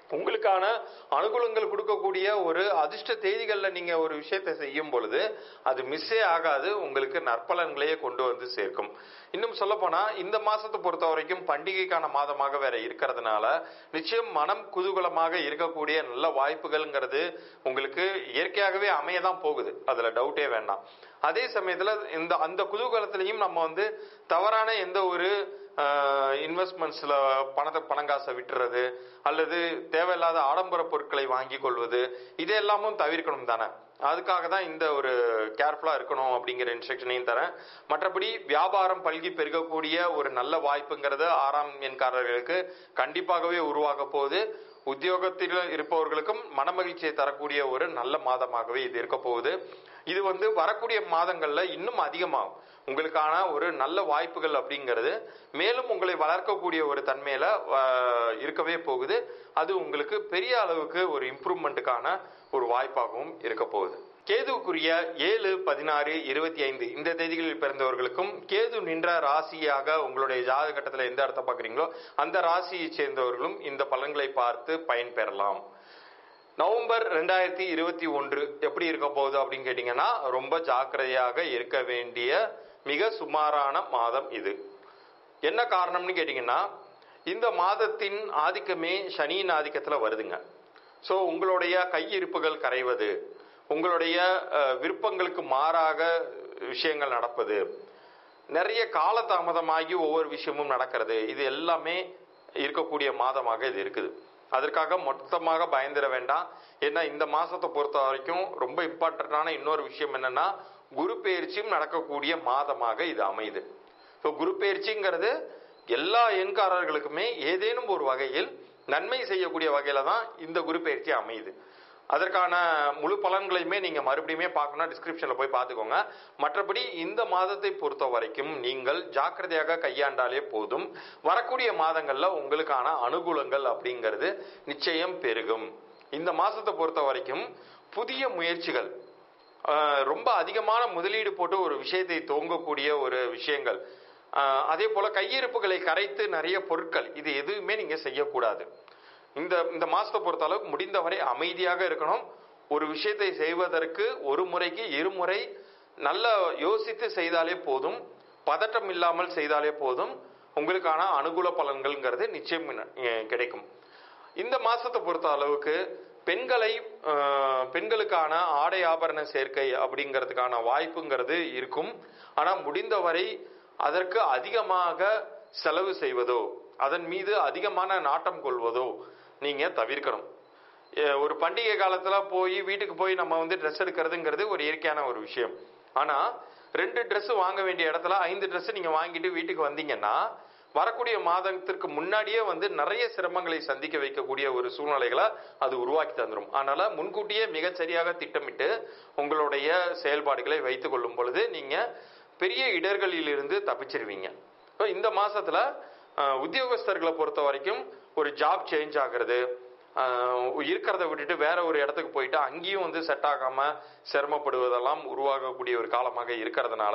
உங்களுக்கான அனுகூலங்கள் கொடுக்கக்கூடிய ஒரு அதிர்ஷ்ட தேதிகளில் நீங்க ஒரு விஷயத்தை செய்யும் பொழுது அது மிஸ்ஸே ஆகாது உங்களுக்கு நற்பலன்களையே கொண்டு வந்து சேர்க்கும் இன்னும் சொல்ல போனா இந்த மாசத்தை பொறுத்த வரைக்கும் பண்டிகைக்கான மாதமாக வேற இருக்கிறதுனால நிச்சயம் மனம் குதூகலமாக இருக்கக்கூடிய நல்ல வாய்ப்புகள்ங்கிறது உங்களுக்கு இயற்கையாகவே அமையதான் போகுது அதுல டவுட்டே வேண்டாம் அதே சமயத்துல இந்த அந்த குதூகலத்திலையும் நம்ம வந்து தவறான எந்த ஒரு இன்வெஸ்ட்மெண்ட்ஸ்ல பணத்தை பணங்காசை விட்டுறது அல்லது தேவையில்லாத ஆடம்பர பொருட்களை வாங்கி கொள்வது இதெல்லாமும் தவிர்க்கணும் தானே அதுக்காக தான் இந்த ஒரு கேர்ஃபுல்லா இருக்கணும் அப்படிங்கிற இன்ஸ்ட்ரக்ஷனையும் தரேன் மற்றபடி வியாபாரம் பல்கி பெருகக்கூடிய ஒரு நல்ல வாய்ப்புங்கிறது ஆறாம் எண்காரர்களுக்கு கண்டிப்பாகவே உருவாக போகுது உத்தியோகத்தில் இருப்பவர்களுக்கும் மனமகிழ்ச்சியை தரக்கூடிய ஒரு நல்ல மாதமாகவே இது இருக்க போகுது இது வந்து வரக்கூடிய மாதங்கள்ல இன்னும் அதிகமாகும் உங்களுக்கான ஒரு நல்ல வாய்ப்புகள் அப்படிங்கிறது மேலும் உங்களை வளர்க்கக்கூடிய ஒரு தன்மையில ஆஹ், இருக்கவே போகுது அது உங்களுக்கு பெரிய அளவுக்கு ஒரு இம்ப்ரூவ்மெண்ட்டுக்கான ஒரு வாய்ப்பாகவும் இருக்க போகுது கேதுவுக்குரிய ஏழு பதினாறு இருபத்தி ஐந்து இந்த தேதிகளில் பிறந்தவர்களுக்கும் கேது நின்ற ராசியாக உங்களுடைய ஜாதக கட்டத்தில் எந்த இடத்த பார்க்குறீங்களோ அந்த ராசியை சேர்ந்தவர்களும் இந்த பலன்களை பார்த்து பயன்பெறலாம் நவம்பர் ரெண்டாயிரத்தி இருபத்தி ஒன்று எப்படி இருக்க போகுது அப்படின்னு கேட்டிங்கன்னா ரொம்ப ஜாக்கிரதையாக இருக்க வேண்டிய மிக சுமாரான மாதம் இது என்ன காரணம்னு கேட்டிங்கன்னா இந்த மாதத்தின் ஆதிக்கமே சனியின் ஆதிக்கத்தில் வருதுங்க ஸோ உங்களுடைய கையிருப்புகள் கரைவது உங்களுடைய அஹ், விருப்பங்களுக்கு மாறாக விஷயங்கள் நடப்பது நிறைய காலதாமதமாகி ஒவ்வொரு விஷயமும் நடக்கிறது இது எல்லாமே இருக்கக்கூடிய மாதமாக இது இருக்குது அதற்காக மொத்தமாக பயந்துட வேண்டாம் ஏன்னா இந்த மாசத்தை பொறுத்த வரைக்கும் ரொம்ப இம்பார்ட்டன்டான இன்னொரு விஷயம் என்னன்னா குரு பெயர்ச்சியும் நடக்கக்கூடிய மாதமாக இது அமையுது ஸோ குரு பெயர்ச்சிங்கிறது எல்லா எண்காரர்களுக்குமே ஏதேனும் ஒரு வகையில் நன்மை செய்யக்கூடிய வகையில தான் இந்த குரு பெயர்ச்சி அமையுது அதற்கான முழு பலன்களையுமே நீங்க மறுபடியுமே பார்க்கணும் டிஸ்கிரிப்ஷன்ல போய் பார்த்துக்கோங்க மற்றபடி இந்த மாதத்தை பொறுத்த வரைக்கும் நீங்கள் ஜாக்கிரதையாக கையாண்டாலே போதும் வரக்கூடிய மாதங்கள்ல உங்களுக்கான அனுகூலங்கள் அப்படிங்கிறது நிச்சயம் பெருகும் இந்த மாசத்தை பொறுத்த வரைக்கும் புதிய முயற்சிகள் ஆஹ் ரொம்ப அதிகமான முதலீடு போட்டு ஒரு விஷயத்தை துவங்கக்கூடிய ஒரு விஷயங்கள் ஆஹ் அதே போல கையிருப்புகளை கரைத்து நிறைய பொருட்கள் இது எதுவுமே நீங்க செய்யக்கூடாது இந்த இந்த மாசத்தை பொறுத்த அளவுக்கு முடிந்தவரை அமைதியாக இருக்கணும் ஒரு விஷயத்தை செய்வதற்கு ஒரு முறைக்கு இருமுறை நல்ல யோசித்து செய்தாலே போதும் பதட்டம் இல்லாமல் செய்தாலே போதும் உங்களுக்கான அனுகூல பலன்கள்ங்கிறது நிச்சயம் அஹ், கிடைக்கும் இந்த மாசத்தை பொறுத்த அளவுக்கு பெண்களை அஹ், பெண்களுக்கான ஆடை ஆபரண சேர்க்கை அப்படிங்கிறதுக்கான வாய்ப்புங்கிறது இருக்கும் ஆனா முடிந்தவரை அதற்கு அதிகமாக செலவு செய்வதோ அதன் மீது அதிகமான நாட்டம் கொள்வதோ நீங்க தவிர்க்கணும் எ- ஒரு பண்டிகை காலத்துல போய் வீட்டுக்கு போய் நம்ம வந்து ட்ரெஸ் எடுக்கிறதுங்கிறது ஒரு இயற்கையான ஒரு விஷயம் ஆனா ரெண்டு Dress வாங்க வேண்டிய இடத்துல ஐந்து Dress நீங்க வாங்கிட்டு வீட்டுக்கு வந்தீங்கன்னா வரக்கூடிய மாதத்திற்கு முன்னாடியே வந்து நிறைய சிரமங்களை சந்திக்க வைக்கக்கூடிய ஒரு சூழ்நிலைகளை அது உருவாக்கி தந்துடும் அதனால முன்கூட்டியே மிகச் சரியாக திட்டமிட்டு உங்களுடைய செயல்பாடுகளை வைத்துக் கொள்ளும் பொழுது நீங்க பெரிய இடர்களிலிருந்து தப்பிச்சிருவீங்க இப்போ இந்த மாசத்துல அஹ், உத்தியோகஸ்தர்களை பொறுத்த வரைக்கும் ஒரு ஜாப் சேஞ்ச் ஆகுறது ஆஹ் இருக்கிறத விட்டுட்டு வேற ஒரு இடத்துக்கு போயிட்டு அங்கேயும் வந்து செட் ஆகாம சிரமப்படுவதெல்லாம் உருவாகக்கூடிய ஒரு காலமாக இருக்கிறதுனால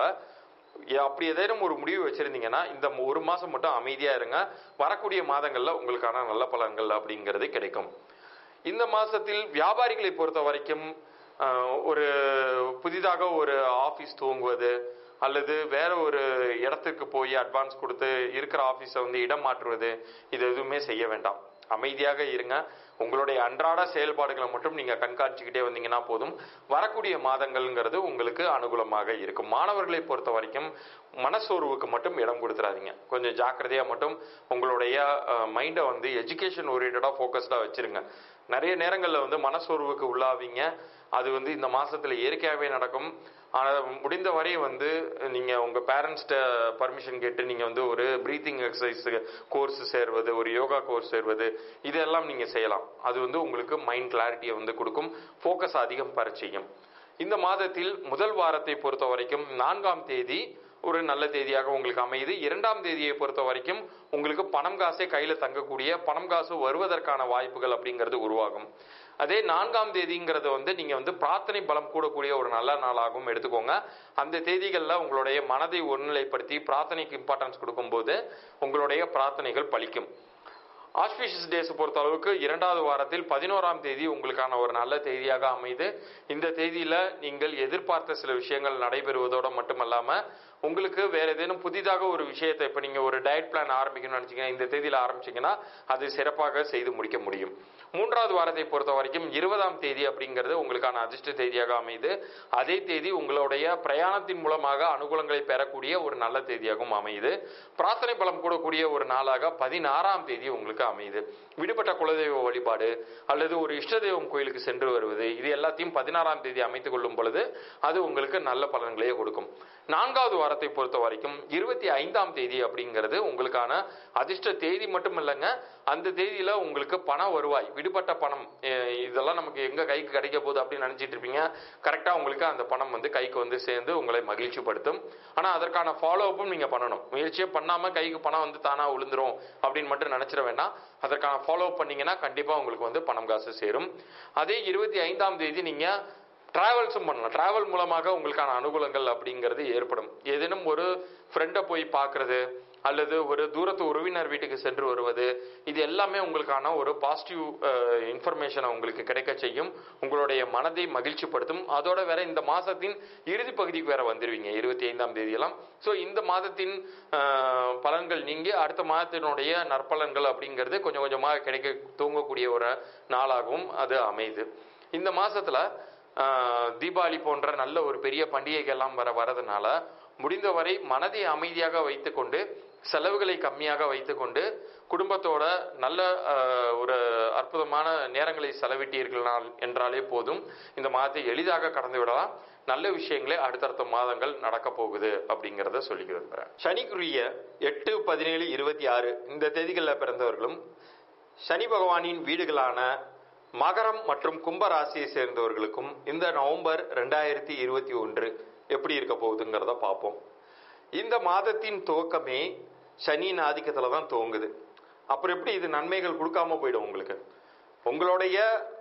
ஏ- அப்படி ஏதேனும் ஒரு முடிவு வச்சிருந்தீங்கன்னா இந்த ஒரு மாசம் மட்டும் அமைதியா இருங்க வரக்கூடிய மாதங்கள்ல உங்களுக்கான நல்ல பலன்கள் அப்படிங்கிறது கிடைக்கும் இந்த மாசத்தில் வியாபாரிகளை பொறுத்த வரைக்கும் ஆஹ், ஒரு புதிதாக ஒரு ஆபீஸ் துவங்குவது அல்லது வேற ஒரு இடத்துக்கு போய் அட்வான்ஸ் கொடுத்து இருக்கிற ஆபீஸை வந்து இடம் மாற்றுவது இது எதுவுமே செய்ய வேண்டாம் அமைதியாக இருங்க உங்களுடைய அன்றாட செயல்பாடுகளை மட்டும் நீங்க கண்காணிச்சுக்கிட்டே வந்தீங்கன்னா போதும் வரக்கூடிய மாதங்கள்ங்கிறது உங்களுக்கு அனுகூலமாக இருக்கும் மாணவர்களை பொறுத்த வரைக்கும் மனசோர்வுக்கு மட்டும் இடம் கொடுத்துறாதீங்க கொஞ்சம் ஜாக்கிரதையா மட்டும் உங்களுடைய மைண்டை வந்து எஜுகேஷன் ஓரியன்டா ஃபோக்கஸ்டா வச்சிருங்க நிறைய நேரங்கள்ல வந்து மனசோர்வுக்கு உள்ளாவீங்க அது வந்து இந்த மாசத்துல இயற்கையாகவே நடக்கும் ஆனால் முடிந்த வரை வந்து நீங்க உங்க பேரண்ட்ஸ்ட பர்மிஷன் கேட்டு நீங்க வந்து ஒரு பிரீத்திங் எக்ஸசைஸ் கோர்ஸ் சேர்வது ஒரு யோகா கோர்ஸ் சேர்வது இதெல்லாம் நீங்க செய்யலாம் அது வந்து உங்களுக்கு மைண்ட் கிளாரிட்டியை வந்து கொடுக்கும் ஃபோக்கஸ் அதிகம் பெற செய்யும் இந்த மாதத்தில் முதல் வாரத்தை பொறுத்த வரைக்கும் நான்காம் தேதி ஒரு நல்ல தேதியாக உங்களுக்கு அமையுது இரண்டாம் தேதியை பொறுத்த வரைக்கும் உங்களுக்கு பணம் காசே கையில தங்கக்கூடிய பணம் காசு வருவதற்கான வாய்ப்புகள் அப்படிங்கிறது உருவாகும் அதே நான்காம் தேதிங்கிறது வந்து நீங்க வந்து பிரார்த்தனை பலம் கூடக்கூடிய ஒரு நல்ல நாளாகவும் எடுத்துக்கோங்க அந்த தேதிகளில் உங்களுடைய மனதை ஒருநிலைப்படுத்தி பிரார்த்தனைக்கு இம்பார்ட்டன்ஸ் கொடுக்கும்போது உங்களுடைய பிரார்த்தனைகள் பலிக்கும் ஆஸ்பிஷியஸ் டேஸ் பொறுத்த அளவுக்கு இரண்டாவது வாரத்தில் பதினோராம் தேதி உங்களுக்கான ஒரு நல்ல தேதியாக அமைது இந்த தேதியில நீங்கள் எதிர்பார்த்த சில விஷயங்கள் நடைபெறுவதோட மட்டுமல்லாம உங்களுக்கு வேற ஏதேனும் புதிதாக ஒரு விஷயத்தை இப்ப நீங்க ஒரு டயட் பிளான் ஆரம்பிக்கணும்னு நினைச்சீங்க இந்த தேதியில ஆரம்பிச்சீங்கன்னா அது சிறப்பாக செய்து முடிக்க முடியும் மூன்றாவது வாரத்தை பொறுத்த வரைக்கும் இருபதாம் தேதி அப்படிங்கிறது உங்களுக்கான அதிர்ஷ்ட தேதியாக அமைது அதே தேதி உங்களுடைய பிரயாணத்தின் மூலமாக அனுகூலங்களை பெறக்கூடிய ஒரு நல்ல தேதியாகவும் அமையுது பிரார்த்தனை பலம் கூடக்கூடிய ஒரு நாளாக பதினாறாம் தேதி உங்களுக்கு அமையுது விடுபட்ட குலதெய்வ வழிபாடு அல்லது ஒரு இஷ்ட தெய்வம் கோயிலுக்கு சென்று வருவது இது எல்லாத்தையும் பதினாறாம் தேதி அமைத்துக் கொள்ளும் பொழுது அது உங்களுக்கு நல்ல பலன்களையே கொடுக்கும் நான்காவது வாரத்தை பொறுத்த வரைக்கும் இருபத்தி ஐந்தாம் தேதி அப்படிங்கிறது உங்களுக்கான அதிர்ஷ்ட தேதி மட்டும் இல்லைங்க அந்த தேதியில உங்களுக்கு பண வருவாய் விடுபட்ட பணம் அஹ் இதெல்லாம் நமக்கு எங்க கைக்கு கிடைக்க போகுது அப்படின்னு நினைச்சிட்டு இருப்பீங்க கரெக்டா உங்களுக்கு அந்த பணம் வந்து கைக்கு வந்து சேர்ந்து உங்களை மகிழ்ச்சிப்படுத்தும் ஆனா அதற்கான ஃபாலோ அப்பும் நீங்க பண்ணணும் முயற்சியே பண்ணாம கைக்கு பணம் வந்து தானா விழுந்துரும் அப்படின்னு மட்டும் நினைச்சிட வேண்டாம் அதற்கான ஃபாலோ பண்ணீங்கன்னா கண்டிப்பா உங்களுக்கு வந்து பணம் காசு சேரும் அதே இருபத்தி ஐந்தாம் தேதி நீங்க டிராவல்ஸும் பண்ணலாம் டிராவல் மூலமாக உங்களுக்கான அனுகூலங்கள் அப்படிங்கிறது ஏற்படும் ஏதேனும் ஒரு ஃப்ரெண்டை போய் பார்க்கறது அல்லது ஒரு தூரத்து உறவினர் வீட்டுக்கு சென்று வருவது இது எல்லாமே உங்களுக்கான ஒரு பாசிட்டிவ் இன்ஃபர்மேஷனை உங்களுக்கு கிடைக்க செய்யும் உங்களுடைய மனதை மகிழ்ச்சிப்படுத்தும் அதோட வேற இந்த மாசத்தின் இறுதி பகுதிக்கு வேற வந்துருவீங்க இருபத்தி ஐந்தாம் தேதியெல்லாம் ஸோ இந்த மாதத்தின் அஹ், பலன்கள் நீங்கி அடுத்த மாதத்தினுடைய நற்பலன்கள் அப்படிங்கிறது கொஞ்சம் கொஞ்சமாக கிடைக்க தூங்கக்கூடிய ஒரு நாளாகவும் அது அமையுது இந்த மாசத்துல ஆஹ், தீபாவளி போன்ற நல்ல ஒரு பெரிய பண்டிகைகள்லாம் வர வரதுனால முடிந்தவரை மனதை அமைதியாக வைத்துக்கொண்டு செலவுகளை கம்மியாக வைத்துக்கொண்டு குடும்பத்தோட நல்ல ஆஹ், ஒரு அற்புதமான நேரங்களை செலவிட்டீர்கள் என்றாலே போதும் இந்த மாதத்தை எளிதாக கடந்து விடலாம் நல்ல விஷயங்களே அடுத்தடுத்த மாதங்கள் நடக்க போகுது அப்படிங்கிறத சொல்லி விரும்புகிறேன் சனிக்குரிய எட்டு பதினேழு இருபத்தி ஆறு இந்த தேதிகளில் பிறந்தவர்களும் சனி பகவானின் வீடுகளான மகரம் மற்றும் கும்ப ராசியை சேர்ந்தவர்களுக்கும் இந்த நவம்பர் ரெண்டாயிரத்தி இருபத்தி ஒன்று எப்படி இருக்க போகுதுங்கிறத பார்ப்போம் இந்த மாதத்தின் துவக்கமே சனியின் ஆதிக்கத்துல தான் துவங்குது அப்புறம் எப்படி இது நன்மைகள் கொடுக்காம போயிடும் உங்களுக்கு உங்களுடைய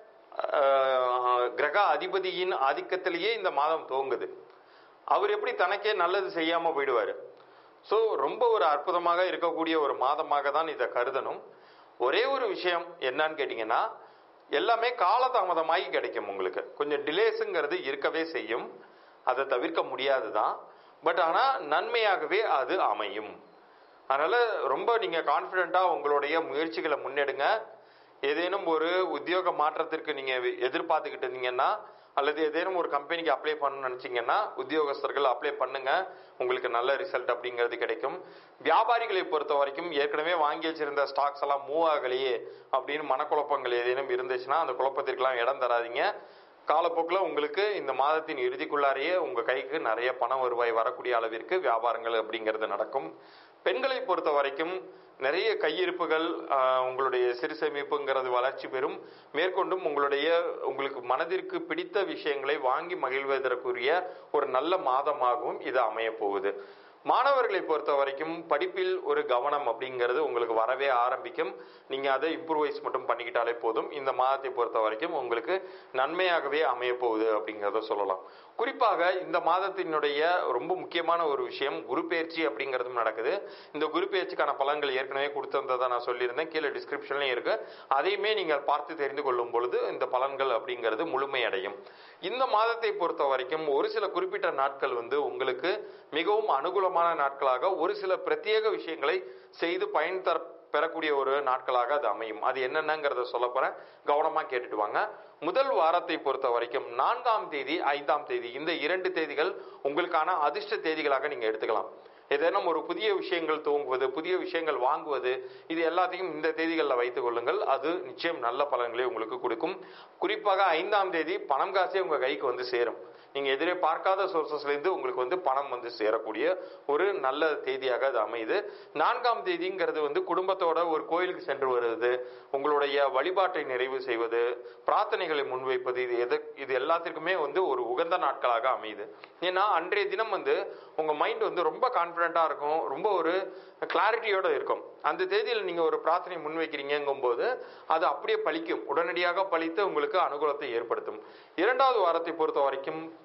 ஆஹ், கிரக அதிபதியின் ஆதிக்கத்திலேயே இந்த மாதம் துவங்குது அவர் எப்படி தனக்கே நல்லது செய்யாம போயிடுவாரு ஸோ ரொம்ப ஒரு அற்புதமாக இருக்கக்கூடிய ஒரு மாதமாக தான் இதை கருதணும் ஒரே ஒரு விஷயம் என்னன்னு கேட்டிங்கன்னா எல்லாமே காலதாமதமாகி கிடைக்கும் உங்களுக்கு கொஞ்சம் டிலேஸுங்கிறது இருக்கவே செய்யும் அதை தவிர்க்க முடியாது தான் பட் ஆனால் நன்மையாகவே அது அமையும் அதனால ரொம்ப நீங்க கான்ஃபிடென்ட்டா உங்களுடைய முயற்சிகளை முன்னெடுங்க ஏதேனும் ஒரு உத்தியோக மாற்றத்திற்கு நீங்க எதிர்பார்த்துக்கிட்டு இருந்தீங்கன்னா அல்லது ஏதேனும் ஒரு கம்பெனிக்கு அப்ளை பண்ணணும்னு நினைச்சீங்கன்னா உத்தியோகஸ்தர்கள் அப்ளை பண்ணுங்க உங்களுக்கு நல்ல ரிசல்ட் அப்படிங்கிறது கிடைக்கும் வியாபாரிகளை பொறுத்த வரைக்கும் ஏற்கனவே வாங்கி வச்சிருந்த ஸ்டாக்ஸ் எல்லாம் மூவ் ஆகலையே அப்படின்னு மனக்குழப்பங்கள் ஏதேனும் இருந்துச்சுன்னா அந்த குழப்பத்திற்கெல்லாம் இடம் தராதீங்க காலப்போக்கில் உங்களுக்கு இந்த மாதத்தின் இறுதிக்குள்ளாரையே உங்க கைக்கு நிறைய பண வருவாய் வரக்கூடிய அளவிற்கு வியாபாரங்கள் அப்படிங்கிறது நடக்கும் பெண்களை பொறுத்த வரைக்கும் நிறைய கையிருப்புகள் ஆஹ், உங்களுடைய சிறு சேமிப்புங்கிறது வளர்ச்சி பெறும் மேற்கொண்டும் உங்களுடைய உங்களுக்கு மனதிற்கு பிடித்த விஷயங்களை வாங்கி மகிழ்வதற்குரிய ஒரு நல்ல மாதமாகவும் இது அமைய போகுது மாணவர்களை பொறுத்த வரைக்கும் படிப்பில் ஒரு கவனம் அப்படிங்கிறது உங்களுக்கு வரவே ஆரம்பிக்கும் நீங்க அதை இம்ப்ரூவைஸ் மட்டும் பண்ணிக்கிட்டாலே போதும் இந்த மாதத்தை பொறுத்த வரைக்கும் உங்களுக்கு நன்மையாகவே அமைய போகுது அப்படிங்கிறத சொல்லலாம் குறிப்பாக இந்த மாதத்தினுடைய ரொம்ப முக்கியமான ஒரு விஷயம் குரு பெயர்ச்சி அப்படிங்கிறதும் நடக்குது இந்த குரு பெயர்ச்சிக்கான பலன்கள் ஏற்கனவே கொடுத்திருந்ததை நான் சொல்லியிருந்தேன் கீழே டிஸ்கிரிப்ஷன்லையும் இருக்கு அதையுமே நீங்கள் பார்த்து தெரிந்து கொள்ளும் பொழுது இந்த பலன்கள் அப்படிங்கிறது முழுமையடையும் இந்த மாதத்தை பொறுத்த வரைக்கும் ஒரு சில குறிப்பிட்ட நாட்கள் வந்து உங்களுக்கு மிகவும் அனுகூலமான நாட்களாக ஒரு சில பிரத்யேக விஷயங்களை செய்து பயன் தர பெறக்கூடிய ஒரு நாட்களாக அது அமையும் அது என்னென்னங்கிறத சொல்ல போறேன் கவனமா கேட்டுட்டு வாங்க முதல் வாரத்தை பொறுத்த வரைக்கும் நான்காம் தேதி ஐந்தாம் தேதி இந்த இரண்டு தேதிகள் உங்களுக்கான அதிர்ஷ்ட தேதிகளாக நீங்க எடுத்துக்கலாம் ஏதேனும் ஒரு புதிய விஷயங்கள் துவங்குவது புதிய விஷயங்கள் வாங்குவது இது எல்லாத்தையும் இந்த தேதிகளில் வைத்துக் கொள்ளுங்கள் அது நிச்சயம் நல்ல பலன்களை உங்களுக்கு கொடுக்கும் குறிப்பாக ஐந்தாம் தேதி பணம் காசே உங்க கைக்கு வந்து சேரும் நீங்க எதிரே பார்க்காத சோர்சஸ்ல இருந்து உங்களுக்கு வந்து பணம் வந்து சேரக்கூடிய ஒரு நல்ல தேதியாக அது அமையுது நான்காம் தேதிங்கிறது வந்து குடும்பத்தோட ஒரு கோயிலுக்கு சென்று வருவது உங்களுடைய வழிபாட்டை நிறைவு செய்வது பிரார்த்தனைகளை முன்வைப்பது இது எது இது எல்லாத்திற்குமே வந்து ஒரு உகந்த நாட்களாக அமையுது ஏன்னா அன்றைய தினம் வந்து உங்க மைண்ட் வந்து ரொம்ப கான்பிடண்டா இருக்கும் ரொம்ப ஒரு கிளாரிட்டியோட இருக்கும் அந்த தேதியில் நீங்க ஒரு பிரார்த்தனை முன்வைக்கிறீங்கும் போது அது அப்படியே பலிக்கும் உடனடியாக பலித்து உங்களுக்கு அனுகூலத்தை ஏற்படுத்தும் இரண்டாவது வாரத்தை பொறுத்த வரைக்கும்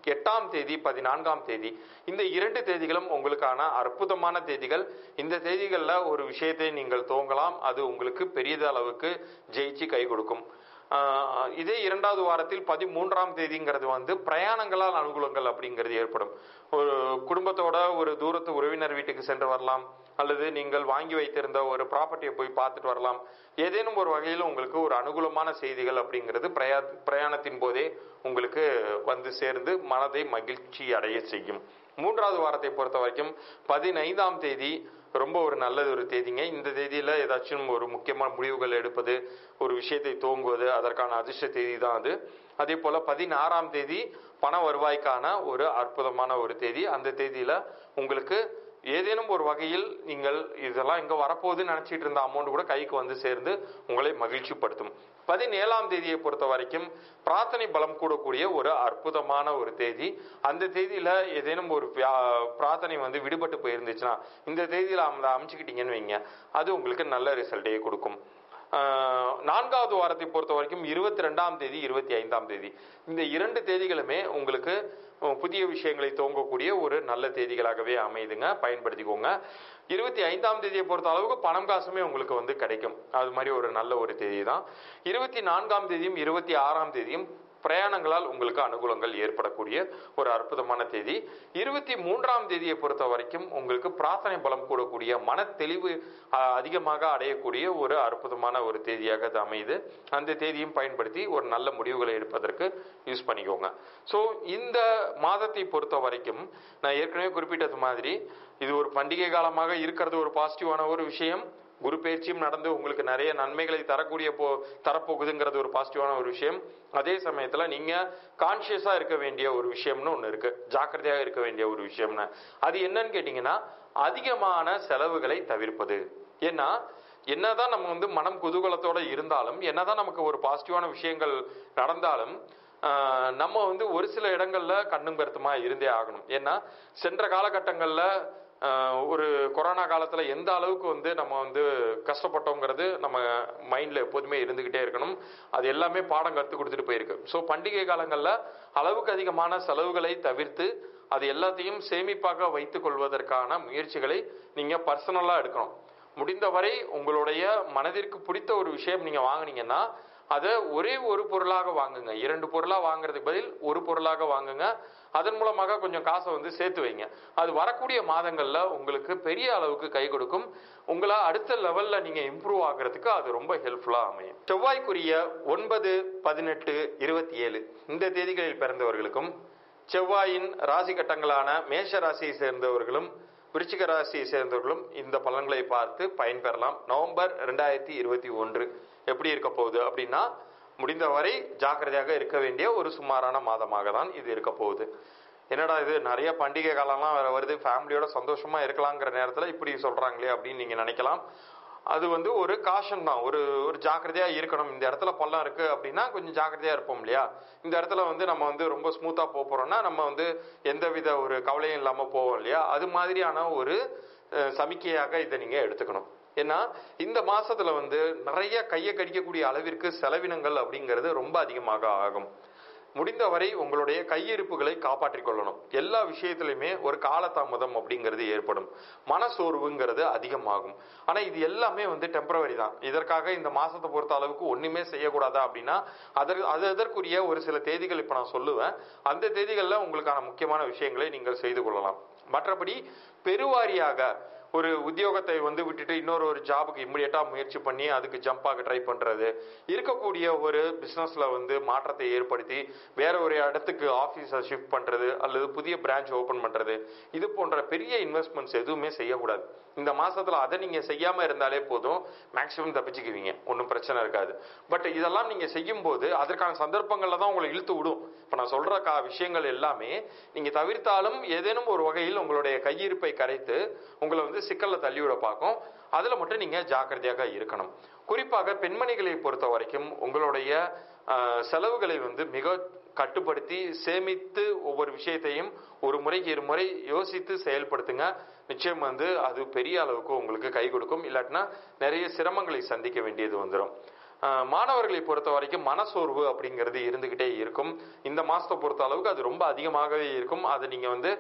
எட்டாம் தேதி பதினான்காம் தேதி இந்த இரண்டு தேதிகளும் உங்களுக்கான அற்புதமான தேதிகள் இந்த தேதிகளில் ஒரு விஷயத்தை நீங்கள் துவங்கலாம் அது உங்களுக்கு பெரியது அளவுக்கு ஜெயிச்சு கை கொடுக்கும் ஆஹ் இதே இரண்டாவது வாரத்தில் பதிமூன்றாம் தேதிங்கிறது வந்து பிரயாணங்களால் அனுகூலங்கள் அப்படிங்கிறது ஏற்படும் ஒரு குடும்பத்தோட ஒரு தூரத்து உறவினர் வீட்டுக்கு சென்று வரலாம் அல்லது நீங்கள் வாங்கி வைத்திருந்த ஒரு ப்ராப்பர்ட்டியை போய் பார்த்துட்டு வரலாம் ஏதேனும் ஒரு வகையில் உங்களுக்கு ஒரு அனுகூலமான செய்திகள் அப்படிங்கிறது பிரயா பிரயாணத்தின் போதே உங்களுக்கு வந்து சேர்ந்து மனதை மகிழ்ச்சி அடைய செய்யும் மூன்றாவது வாரத்தை பொறுத்த வரைக்கும் பதினைந்தாம் தேதி ரொம்ப ஒரு நல்லது ஒரு தேதிங்க இந்த தேதியில ஏதாச்சும் ஒரு முக்கியமான முடிவுகள் எடுப்பது ஒரு விஷயத்தை துவங்குவது அதற்கான அதிர்ஷ்ட தேதி தான் அது அதே போல பதினாறாம் தேதி பண வருவாய்க்கான ஒரு அற்புதமான ஒரு தேதி அந்த தேதியில உங்களுக்கு ஏதேனும் ஒரு வகையில் நீங்கள் இதெல்லாம் இங்க வரப்போகுதுன்னு நினைச்சிட்டு இருந்த அமௌண்ட் கூட கைக்கு வந்து சேர்ந்து உங்களை மகிழ்ச்சிப்படுத்தும் பதினேழாம் தேதியை பொறுத்த வரைக்கும் பிரார்த்தனை பலம் கூடக்கூடிய ஒரு அற்புதமான ஒரு தேதி அந்த தேதியில ஏதேனும் ஒரு வியா- பிரார்த்தனை வந்து விடுபட்டு போயிருந்துச்சுன்னா இந்த தேதியில அந்த அமைச்சுக்கிட்டீங்கன்னு வைங்க அது உங்களுக்கு நல்ல ரிசல்ட்டையே கொடுக்கும் ஆஹ் நான்காவது வாரத்தை பொறுத்த வரைக்கும் இருபத்தி ரெண்டாம் தேதி இருபத்தி ஐந்தாம் தேதி இந்த இரண்டு தேதிகளுமே உங்களுக்கு அஹ், புதிய விஷயங்களை துவங்கக்கூடிய ஒரு நல்ல தேதிகளாகவே அமையுதுங்க பயன்படுத்திக்கோங்க இருபத்தி ஐந்தாம் தேதியை பொறுத்த அளவுக்கு பணம் காசுமே உங்களுக்கு வந்து கிடைக்கும் அது மாதிரி ஒரு நல்ல ஒரு தேதி தான் இருபத்தி நான்காம் தேதியும் இருபத்தி ஆறாம் தேதியும் பிரயாணங்களால் உங்களுக்கு அனுகூலங்கள் ஏற்படக்கூடிய ஒரு அற்புதமான தேதி இருபத்தி மூன்றாம் தேதியை பொறுத்த வரைக்கும் உங்களுக்கு பிரார்த்தனை பலம் கூடக்கூடிய மன தெளிவு அஹ், அதிகமாக அடையக்கூடிய ஒரு அற்புதமான ஒரு தேதியாக அது அமையுது அந்த தேதியும் பயன்படுத்தி ஒரு நல்ல முடிவுகளை எடுப்பதற்கு யூஸ் பண்ணிக்கோங்க ஸோ இந்த மாதத்தை பொறுத்த வரைக்கும் நான் ஏற்கனவே குறிப்பிட்டது மாதிரி இது ஒரு பண்டிகை காலமாக இருக்கிறது ஒரு பாசிட்டிவான ஒரு விஷயம் குரு பயிற்சியும் நடந்து உங்களுக்கு நிறைய நன்மைகளை தரக்கூடிய போ தரப்போகுதுங்கிறது ஒரு பாசிட்டிவான ஒரு விஷயம் அதே சமயத்துல நீங்க கான்சியஸா இருக்க வேண்டிய ஒரு விஷயம்னு ஒண்ணு இருக்கு ஜாக்கிரதையாக இருக்க வேண்டிய ஒரு விஷயம்னு அது என்னன்னு கேட்டீங்கன்னா அதிகமான செலவுகளை தவிர்ப்பது ஏன்னா என்னதான் நம்ம வந்து மனம் குதூகலத்தோட இருந்தாலும் என்னதான் நமக்கு ஒரு பாசிட்டிவான விஷயங்கள் நடந்தாலும் ஆஹ், நம்ம வந்து ஒரு சில இடங்கள்ல கண்ணும் கருத்துமா இருந்தே ஆகணும் ஏன்னா சென்ற காலகட்டங்கள்ல ஆஹ், ஒரு கொரோனா காலத்துல எந்த அளவுக்கு வந்து நம்ம வந்து கஷ்டப்பட்டோங்கிறது நம்ம மைண்ட்ல எப்போதுமே இருந்துகிட்டே இருக்கணும் அது எல்லாமே பாடம் கற்றுக் கொடுத்துட்டு போயிருக்கு ஸோ பண்டிகை காலங்கள்ல அளவுக்கு அதிகமான செலவுகளை தவிர்த்து அது எல்லாத்தையும் சேமிப்பாக வைத்துக் கொள்வதற்கான முயற்சிகளை நீங்க பர்சனலா எடுக்கணும் முடிந்தவரை உங்களுடைய மனதிற்கு பிடித்த ஒரு விஷயம் நீங்க வாங்குனீங்கன்னா அதை ஒரே ஒரு பொருளாக வாங்குங்க இரண்டு பொருளா வாங்குறதுக்கு பதில் ஒரு பொருளாக வாங்குங்க அதன் மூலமாக கொஞ்சம் காசை வந்து சேர்த்து வைங்க அது வரக்கூடிய மாதங்கள்ல உங்களுக்கு பெரிய அளவுக்கு கை கொடுக்கும் உங்களை அடுத்த லெவல்ல நீங்க இம்ப்ரூவ் ஆகுறதுக்கு அது ரொம்ப ஹெல்ப்ஃபுல்லா அமையும் செவ்வாய்க்குரிய ஒன்பது பதினெட்டு இருபத்தி ஏழு இந்த தேதிகளில் பிறந்தவர்களுக்கும் செவ்வாயின் ராசி கட்டங்களான மேஷ ராசியை சேர்ந்தவர்களும் விருச்சிக ராசியை சேர்ந்தவர்களும் இந்த பலன்களை பார்த்து பயன்பெறலாம் நவம்பர் ரெண்டாயிரத்தி இருபத்தி ஒன்று எப்படி இருக்க போகுது அப்படின்னா முடிந்தவரை ஜாக்கிரதையாக இருக்க வேண்டிய ஒரு சுமாரான மாதமாக தான் இது இருக்க போகுது என்னடா இது நிறைய பண்டிகை காலம்லாம் வேற வருது ஃபேமிலியோட சந்தோஷமா இருக்கலாங்கிற நேரத்துல இப்படி சொல்றாங்களே அப்படின்னு நீங்க நினைக்கலாம் அது வந்து ஒரு காஷன் தான் ஒரு ஒரு ஜாக்கிரதையா இருக்கணும் இந்த இடத்துல பள்ளம் இருக்கு அப்படின்னா கொஞ்சம் ஜாக்கிரதையா இருப்போம் இல்லையா இந்த இடத்துல வந்து நம்ம வந்து ரொம்ப ஸ்மூத்தா போக போறோம்னா நம்ம வந்து எந்தவித ஒரு கவலையும் இல்லாம போவோம் இல்லையா அது மாதிரியான ஒரு அஹ், சமிக்கையாக இதை நீங்க எடுத்துக்கணும் ஏன்னா இந்த மாசத்துல வந்து நிறைய கையை கடிக்கக்கூடிய அளவிற்கு செலவினங்கள் அப்படிங்கிறது ரொம்ப அதிகமாக ஆகும் முடிந்தவரை உங்களுடைய கையிருப்புகளை காப்பாற்றிக் கொள்ளணும் எல்லா விஷயத்திலுமே ஒரு காலதாமதம் அப்படிங்கிறது ஏற்படும் மனசோர்வுங்கிறது அதிகமாகும் ஆனா இது எல்லாமே வந்து டெம்பரவரி தான் இதற்காக இந்த மாசத்தை பொறுத்த அளவுக்கு ஒண்ணுமே செய்யக்கூடாதா அப்படின்னா அதற்கு அது அதற்குரிய ஒரு சில தேதிகள் இப்ப நான் சொல்லுவேன் அந்த தேதிகள்ல உங்களுக்கான முக்கியமான விஷயங்களை நீங்கள் செய்து கொள்ளலாம் மற்றபடி பெருவாரியாக ஒரு உத்தியோகத்தை வந்து விட்டுட்டு இன்னொரு ஒரு ஜாபுக்கு இம்மிடியட்டா முயற்சி பண்ணி அதுக்கு ஜம்ப் ஆக ட்ரை பண்றது இருக்கக்கூடிய ஒரு பிசினஸ்ல வந்து மாற்றத்தை ஏற்படுத்தி வேற ஒரு இடத்துக்கு ஆபீஸை ஷிஃப்ட் பண்றது அல்லது புதிய பிரான்ச் ஓபன் பண்றது இது போன்ற பெரிய இன்வெஸ்ட்மெண்ட்ஸ் எதுவுமே செய்யக்கூடாது இந்த மாசத்துல அதை நீங்க செய்யாம இருந்தாலே போதும் மேக்சிமம் தப்பிச்சுக்குவீங்க ஒன்றும் பிரச்சனை இருக்காது பட் இதெல்லாம் நீங்க செய்யும் போது அதற்கான சந்தர்ப்பங்கள்ல தான் உங்களை இழுத்து விடும் இப்ப நான் சொல்ற கா விஷயங்கள் எல்லாமே நீங்க தவிர்த்தாலும் ஏதேனும் ஒரு வகையில் உங்களுடைய கையிருப்பை கரைத்து உங்களை வந்து சிக்கல்ல தள்ளிவிட பார்க்கும் அதுல மட்டும் நீங்க ஜாக்கிரதையாக இருக்கணும் குறிப்பாக பெண்மணிகளை பொறுத்த வரைக்கும் உங்களுடைய ஆஹ், செலவுகளை வந்து மிக கட்டுப்படுத்தி சேமித்து ஒவ்வொரு விஷயத்தையும் ஒரு முறைக்கு இரு முறை யோசித்து செயல்படுத்துங்க நிச்சயம் வந்து அது பெரிய அளவுக்கு உங்களுக்கு கை கொடுக்கும் இல்லாட்டினா நிறைய சிரமங்களை சந்திக்க வேண்டியது வந்துடும் ஆஹ் மாணவர்களை பொறுத்த வரைக்கும் மனசோர்வு அப்படிங்கிறது இருந்துகிட்டே இருக்கும் இந்த மாசத்தை பொறுத்த அளவுக்கு அது ரொம்ப அதிகமாகவே இருக்கும் அது நீங்க வந்து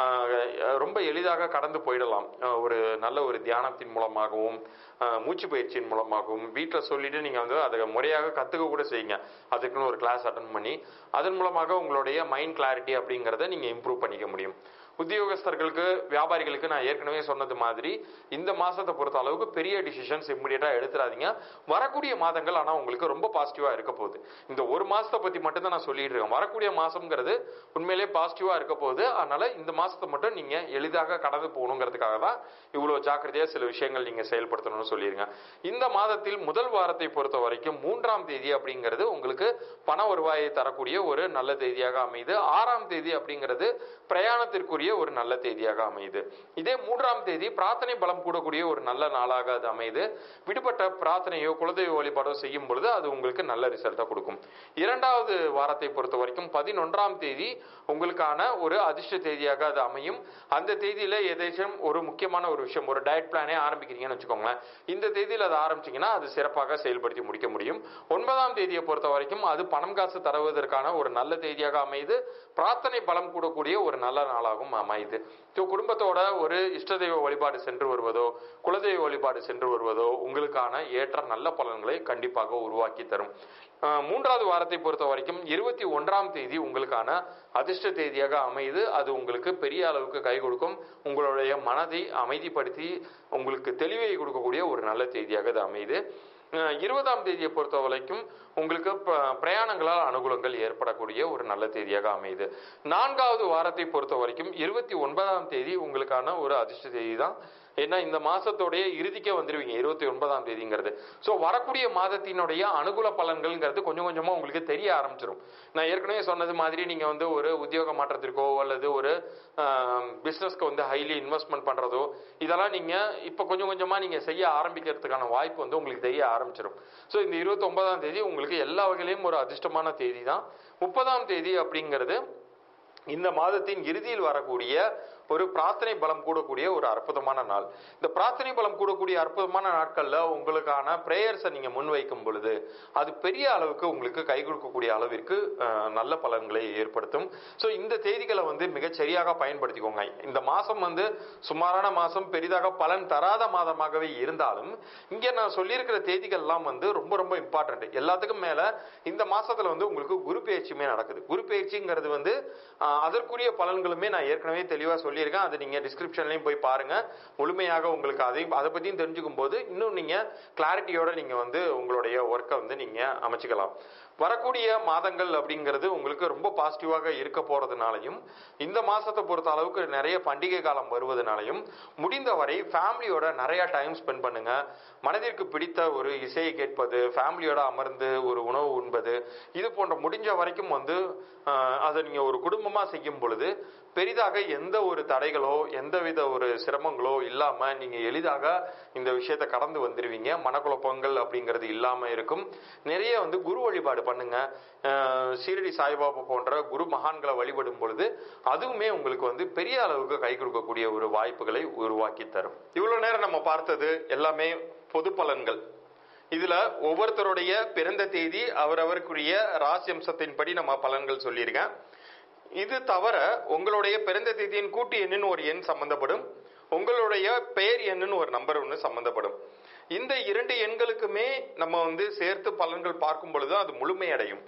ஆஹ் ரொம்ப எளிதாக கடந்து போயிடலாம் ஆஹ் ஒரு நல்ல ஒரு தியானத்தின் மூலமாகவும் ஆஹ் மூச்சு பயிற்சியின் மூலமாகவும் வீட்டில் சொல்லிட்டு நீங்க வந்து அதை முறையாக கத்துக்க கூட செய்யுங்க அதுக்குன்னு ஒரு கிளாஸ் அட்டன் பண்ணி அதன் மூலமாக உங்களுடைய மைண்ட் கிளாரிட்டி அப்படிங்கிறத நீங்க இம்ப்ரூவ் பண்ணிக்க முடியும் உத்தியோகஸ்தர்களுக்கு வியாபாரிகளுக்கு நான் ஏற்கனவே சொன்னது மாதிரி இந்த மாசத்தை பொறுத்த அளவுக்கு பெரிய டிசிஷன்ஸ் இம்மிடியட்டா எடுத்துறாதீங்க வரக்கூடிய மாதங்கள் ஆனா உங்களுக்கு ரொம்ப பாசிட்டிவா இருக்க போகுது இந்த ஒரு மாசத்தை பத்தி மட்டும் தான் நான் சொல்லிட்டு இருக்கேன் வரக்கூடிய மாசம்ங்கிறது உண்மையிலேயே பாசிட்டிவா இருக்க போகுது அதனால இந்த மாசத்தை மட்டும் நீங்க எளிதாக கடந்து போகணுங்கிறதுக்காக தான் இவ்வளவு ஜாக்கிரதையா சில விஷயங்கள் நீங்க செயல்படுத்தணும்னு சொல்லிருங்க இந்த மாதத்தில் முதல் வாரத்தை பொறுத்த வரைக்கும் மூன்றாம் தேதி அப்படிங்கிறது உங்களுக்கு பண வருவாயை தரக்கூடிய ஒரு நல்ல தேதியாக அமையுது ஆறாம் தேதி அப்படிங்கிறது பிரயாணத்திற்குரிய ஒரு நல்ல தேதியாக அமையுது இதே மூன்றாம் தேதி பிரார்த்தனை பலம் கூடக்கூடிய ஒரு நல்ல நாளாக அது அமையுது விடுபட்ட பிரார்த்தனையோ குலதெய்வ வழிபாடோ செய்யும் பொழுது அது உங்களுக்கு நல்ல ரிசல்ட்டை கொடுக்கும் இரண்டாவது வாரத்தை பொறுத்த வரைக்கும் பதினொன்றாம் தேதி உங்களுக்கான ஒரு அதிர்ஷ்ட தேதியாக அது அமையும் அந்த தேதியில ஏதாச்சும் ஒரு முக்கியமான ஒரு விஷயம் ஒரு டயட் பிளானே ஆரம்பிக்கிறீங்கன்னு வச்சுக்கோங்களேன் இந்த தேதியில் அதை ஆரம்பிச்சீங்கன்னா அது சிறப்பாக செயல்படுத்தி முடிக்க முடியும் ஒன்பதாம் தேதியை பொறுத்த வரைக்கும் அது பணம் காசு தருவதற்கான ஒரு நல்ல தேதியாக அமையுது பிரார்த்தனை பலம் கூடக்கூடிய ஒரு நல்ல நாளாகவும் அமையுது ஸோ குடும்பத்தோட ஒரு இஷ்ட தெய்வ வழிபாடு சென்று வருவதோ குலதெய்வ வழிபாடு சென்று வருவதோ உங்களுக்கான ஏற்ற நல்ல பலன்களை கண்டிப்பாக உருவாக்கி தரும் அஹ் மூன்றாவது வாரத்தை பொறுத்த வரைக்கும் இருபத்தி ஒன்றாம் தேதி உங்களுக்கான அதிர்ஷ்ட தேதியாக அமையுது அது உங்களுக்கு பெரிய அளவுக்கு கை கொடுக்கும் உங்களுடைய மனதை அமைதிப்படுத்தி உங்களுக்கு தெளிவை கொடுக்கக்கூடிய ஒரு நல்ல தேதியாக அது அமையுது அஹ் இருபதாம் தேதியை பொறுத்த வரைக்கும் உங்களுக்கு ப- பிரயாணங்களால் அனுகூலங்கள் ஏற்படக்கூடிய ஒரு நல்ல தேதியாக அமையுது நான்காவது வாரத்தை பொறுத்த வரைக்கும் இருபத்தி ஒன்பதாம் தேதி உங்களுக்கான ஒரு அதிர்ஷ்ட தேதி தான் ஏன்னா இந்த மாசத்தோடைய இறுதிக்கே வந்துருவீங்க இருபத்தி ஒன்பதாம் தேதிங்கிறது ஸோ வரக்கூடிய மாதத்தினுடைய அனுகூல பலன்கள்ங்கிறது கொஞ்சம் கொஞ்சமா உங்களுக்கு தெரிய ஆரம்பிச்சிடும் நான் ஏற்கனவே சொன்னது மாதிரி நீங்க வந்து ஒரு உத்தியோக மாற்றத்திற்கோ அல்லது ஒரு பிஸ்னஸ்க்கு வந்து ஹைலி இன்வெஸ்ட்மெண்ட் பண்றதோ இதெல்லாம் நீங்க இப்போ கொஞ்சம் கொஞ்சமா நீங்க செய்ய ஆரம்பிக்கிறதுக்கான வாய்ப்பு வந்து உங்களுக்கு தெரிய ஆரம்பிச்சிடும் ஸோ இந்த இருபத்தி ஒன்பதாம் தேதி உங்களுக்கு எல்லா வகையிலையும் ஒரு அதிர்ஷ்டமான தேதி தான் முப்பதாம் தேதி அப்படிங்கிறது இந்த மாதத்தின் இறுதியில் வரக்கூடிய ஒரு பிரார்த்தனை பலம் கூடக்கூடிய ஒரு அற்புதமான நாள் இந்த பிரார்த்தனை பலம் கூடக்கூடிய அற்புதமான நாட்கள்ல உங்களுக்கான பிரேயர்ஸை நீங்க முன்வைக்கும் பொழுது அது பெரிய அளவுக்கு உங்களுக்கு கை கொடுக்கக்கூடிய அளவிற்கு அஹ், நல்ல பலன்களை ஏற்படுத்தும் ஸோ இந்த தேதிகளை வந்து மிகச் சரியாக பயன்படுத்திக்கோங்க இந்த மாசம் வந்து சுமாரான மாசம் பெரிதாக பலன் தராத மாதமாகவே இருந்தாலும் இங்க நான் சொல்லியிருக்கிற தேதிகள்லாம் வந்து ரொம்ப ரொம்ப இம்பார்ட்டன்ட் எல்லாத்துக்கும் மேல இந்த மாசத்துல வந்து உங்களுக்கு குரு பயிற்சியுமே நடக்குது குரு பயிற்சிங்கிறது வந்து ஆஹ், அதற்குரிய பலன்களுமே நான் ஏற்கனவே தெளிவா சொல்லியிருக்கேன் அது நீங்க டிஸ்கிரிப்ஷன்லயும் போய் பாருங்க முழுமையாக உங்களுக்கு அதையும் அதை பத்தியும் தெரிஞ்சுக்கும் போது இன்னும் நீங்க கிளாரிட்டியோட நீங்க வந்து உங்களுடைய ஒர்க்கை வந்து நீங்க அமைச்சுக்கலாம் வரக்கூடிய மாதங்கள் அப்படிங்கிறது உங்களுக்கு ரொம்ப பாசிட்டிவாக இருக்க போறதுனாலையும் இந்த மாசத்தை பொறுத்த அளவுக்கு நிறைய பண்டிகை காலம் வருவதனாலையும் முடிந்தவரை ஃபேமிலியோட நிறைய டைம் ஸ்பெண்ட் பண்ணுங்க மனதிற்கு பிடித்த ஒரு இசையை கேட்பது ஃபேமிலியோட அமர்ந்து ஒரு உணவு உண்பது இது போன்ற முடிஞ்ச வரைக்கும் வந்து ஆஹ், அதை நீங்க ஒரு குடும்பமா செய்யும் பொழுது பெரிதாக எந்த ஒரு தடைகளோ எந்தவித ஒரு சிரமங்களோ இல்லாம நீங்க எளிதாக இந்த விஷயத்தை கடந்து வந்துருவீங்க மனக்குழப்பங்கள் அப்படிங்கிறது இல்லாம இருக்கும் நிறைய வந்து குரு வழிபாடு பண்ணுங்க அஹ் சீரடி சாய்பாபா போன்ற குரு மகான்களை வழிபடும் பொழுது அதுவுமே உங்களுக்கு வந்து பெரிய அளவுக்கு கை கொடுக்கக்கூடிய ஒரு வாய்ப்புகளை உருவாக்கி தரும் இவ்வளவு நேரம் நம்ம பார்த்தது எல்லாமே பொது பலன்கள் இதுல ஒவ்வொருத்தருடைய பிறந்த தேதி அவரவருக்குரிய ராசி அம்சத்தின்படி நம்ம பலன்கள் சொல்லியிருக்கேன் இது தவிர உங்களுடைய பிறந்த தேதியின் கூட்டு எண்ணுன்னு ஒரு எண் சம்பந்தப்படும் உங்களுடைய பெயர் எண்ணுன்னு ஒரு நம்பர் ஒன்று சம்பந்தப்படும் இந்த இரண்டு எண்களுக்குமே நம்ம வந்து சேர்த்து பலன்கள் பார்க்கும் பொழுது அது முழுமையடையும்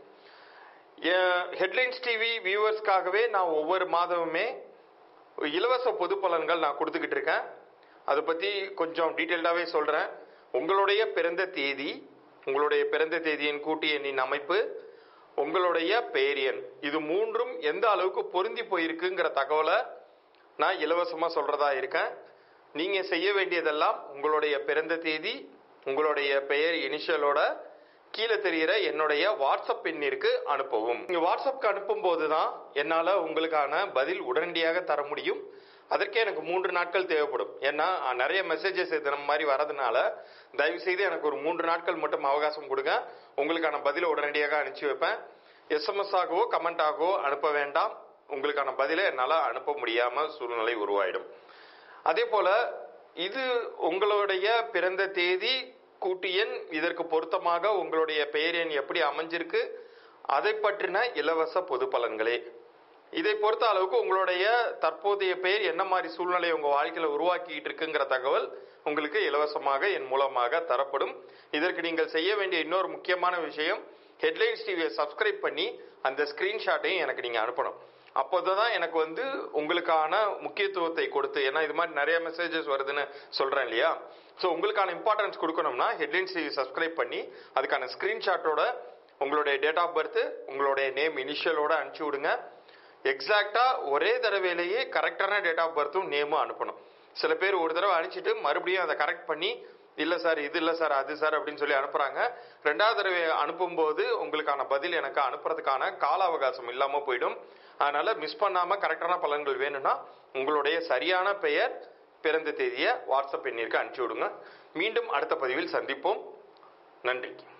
ஹெட்லைன்ஸ் டிவி வியூவர்ஸ்க்காகவே நான் ஒவ்வொரு மாதமுமே இலவச பொது பலன்கள் நான் கொடுத்துக்கிட்டு இருக்கேன் அதை பற்றி கொஞ்சம் டீட்டெயில்டாகவே சொல்கிறேன் உங்களுடைய பிறந்த தேதி உங்களுடைய பிறந்த தேதியின் கூட்டு எண்ணின் அமைப்பு உங்களுடைய பேரியன் இது மூன்றும் எந்த அளவுக்கு பொருந்தி போயிருக்குங்கிற தகவலை நான் இலவசமாக சொல்கிறதா இருக்கேன் நீங்கள் செய்ய வேண்டியதெல்லாம் உங்களுடைய பிறந்த தேதி உங்களுடைய பெயர் இனிஷியலோட கீழே தெரிகிற என்னுடைய வாட்ஸ்அப் எண்ணிற்கு அனுப்பவும் நீங்க வாட்ஸ்அப்க்கு அனுப்பும் போது தான் என்னால் உங்களுக்கான பதில் உடனடியாக தர முடியும் அதற்கே எனக்கு மூன்று நாட்கள் தேவைப்படும் ஏன்னா அஹ், நிறைய மெசேஜஸ் இது நம்ம மாதிரி வரதுனால தயவு செய்து எனக்கு ஒரு மூன்று நாட்கள் மட்டும் அவகாசம் கொடுங்க உங்களுக்கான பதிலை உடனடியாக அனுப்பிச்சு வைப்பேன் எஸ்எம்எஸ் ஆகவோ கமெண்ட் ஆகவோ அனுப்ப வேண்டாம் உங்களுக்கான பதிலை என்னால் அனுப்ப முடியாம சூழ்நிலை உருவாயிடும் அதே போல இது உங்களுடைய பிறந்த தேதி கூட்டு எண் இதற்கு பொருத்தமாக உங்களுடைய பெயர் எண் எப்படி அமைஞ்சிருக்கு அதை பற்றின இலவச பொது பலன்களே இதை பொறுத்த அளவுக்கு உங்களுடைய தற்போதைய பெயர் என்ன மாதிரி சூழ்நிலை உங்க வாழ்க்கையில உருவாக்கிட்டு இருக்குங்கிற தகவல் உங்களுக்கு இலவசமாக என் மூலமாக தரப்படும் இதற்கு நீங்கள் செய்ய வேண்டிய இன்னொரு முக்கியமான விஷயம் ஹெட்லைன்ஸ் டிவியை சப்ஸ்கிரைப் பண்ணி அந்த ஸ்கிரீன்ஷாட்டையும் எனக்கு நீங்க அனுப்பணும் அப்போதான் எனக்கு வந்து உங்களுக்கான முக்கியத்துவத்தை கொடுத்து ஏன்னா இது மாதிரி நிறைய மெசேஜஸ் வருதுன்னு சொல்றேன் இல்லையா ஸோ உங்களுக்கான இம்பார்ட்டன்ஸ் கொடுக்கணும்னா ஹெட்லைன்ஸ் டிவி சப்ஸ்கிரைப் பண்ணி அதுக்கான ஸ்கிரீன்ஷாட்டோட உங்களுடைய டேட் ஆஃப் பர்த் உங்களுடைய நேம் இனிஷியலோட அனுப்பிச்சு விடுங்க எக்ஸாக்டா ஒரே தடவையிலேயே கரெக்டான டேட் ஆஃப் பர்த்தும் நேமும் அனுப்பணும் சில பேர் ஒரு தடவை அனுப்பிச்சிட்டு மறுபடியும் அதை கரெக்ட் பண்ணி இல்ல சார் இது இல்ல சார் அது சார் அப்படின்னு சொல்லி அனுப்புறாங்க ரெண்டாவது தடவை அனுப்பும்போது உங்களுக்கான பதில் எனக்கு அனுப்புறதுக்கான கால அவகாசம் இல்லாம போயிடும் அதனால மிஸ் பண்ணாம கரெக்டான பலன்கள் வேணும்னா உங்களுடைய சரியான பெயர் பிறந்த தேதியை வாட்ஸ்அப் எண்ணிற்கு அனுப்பிச்சு விடுங்க மீண்டும் அடுத்த பதிவில் சந்திப்போம் நன்றி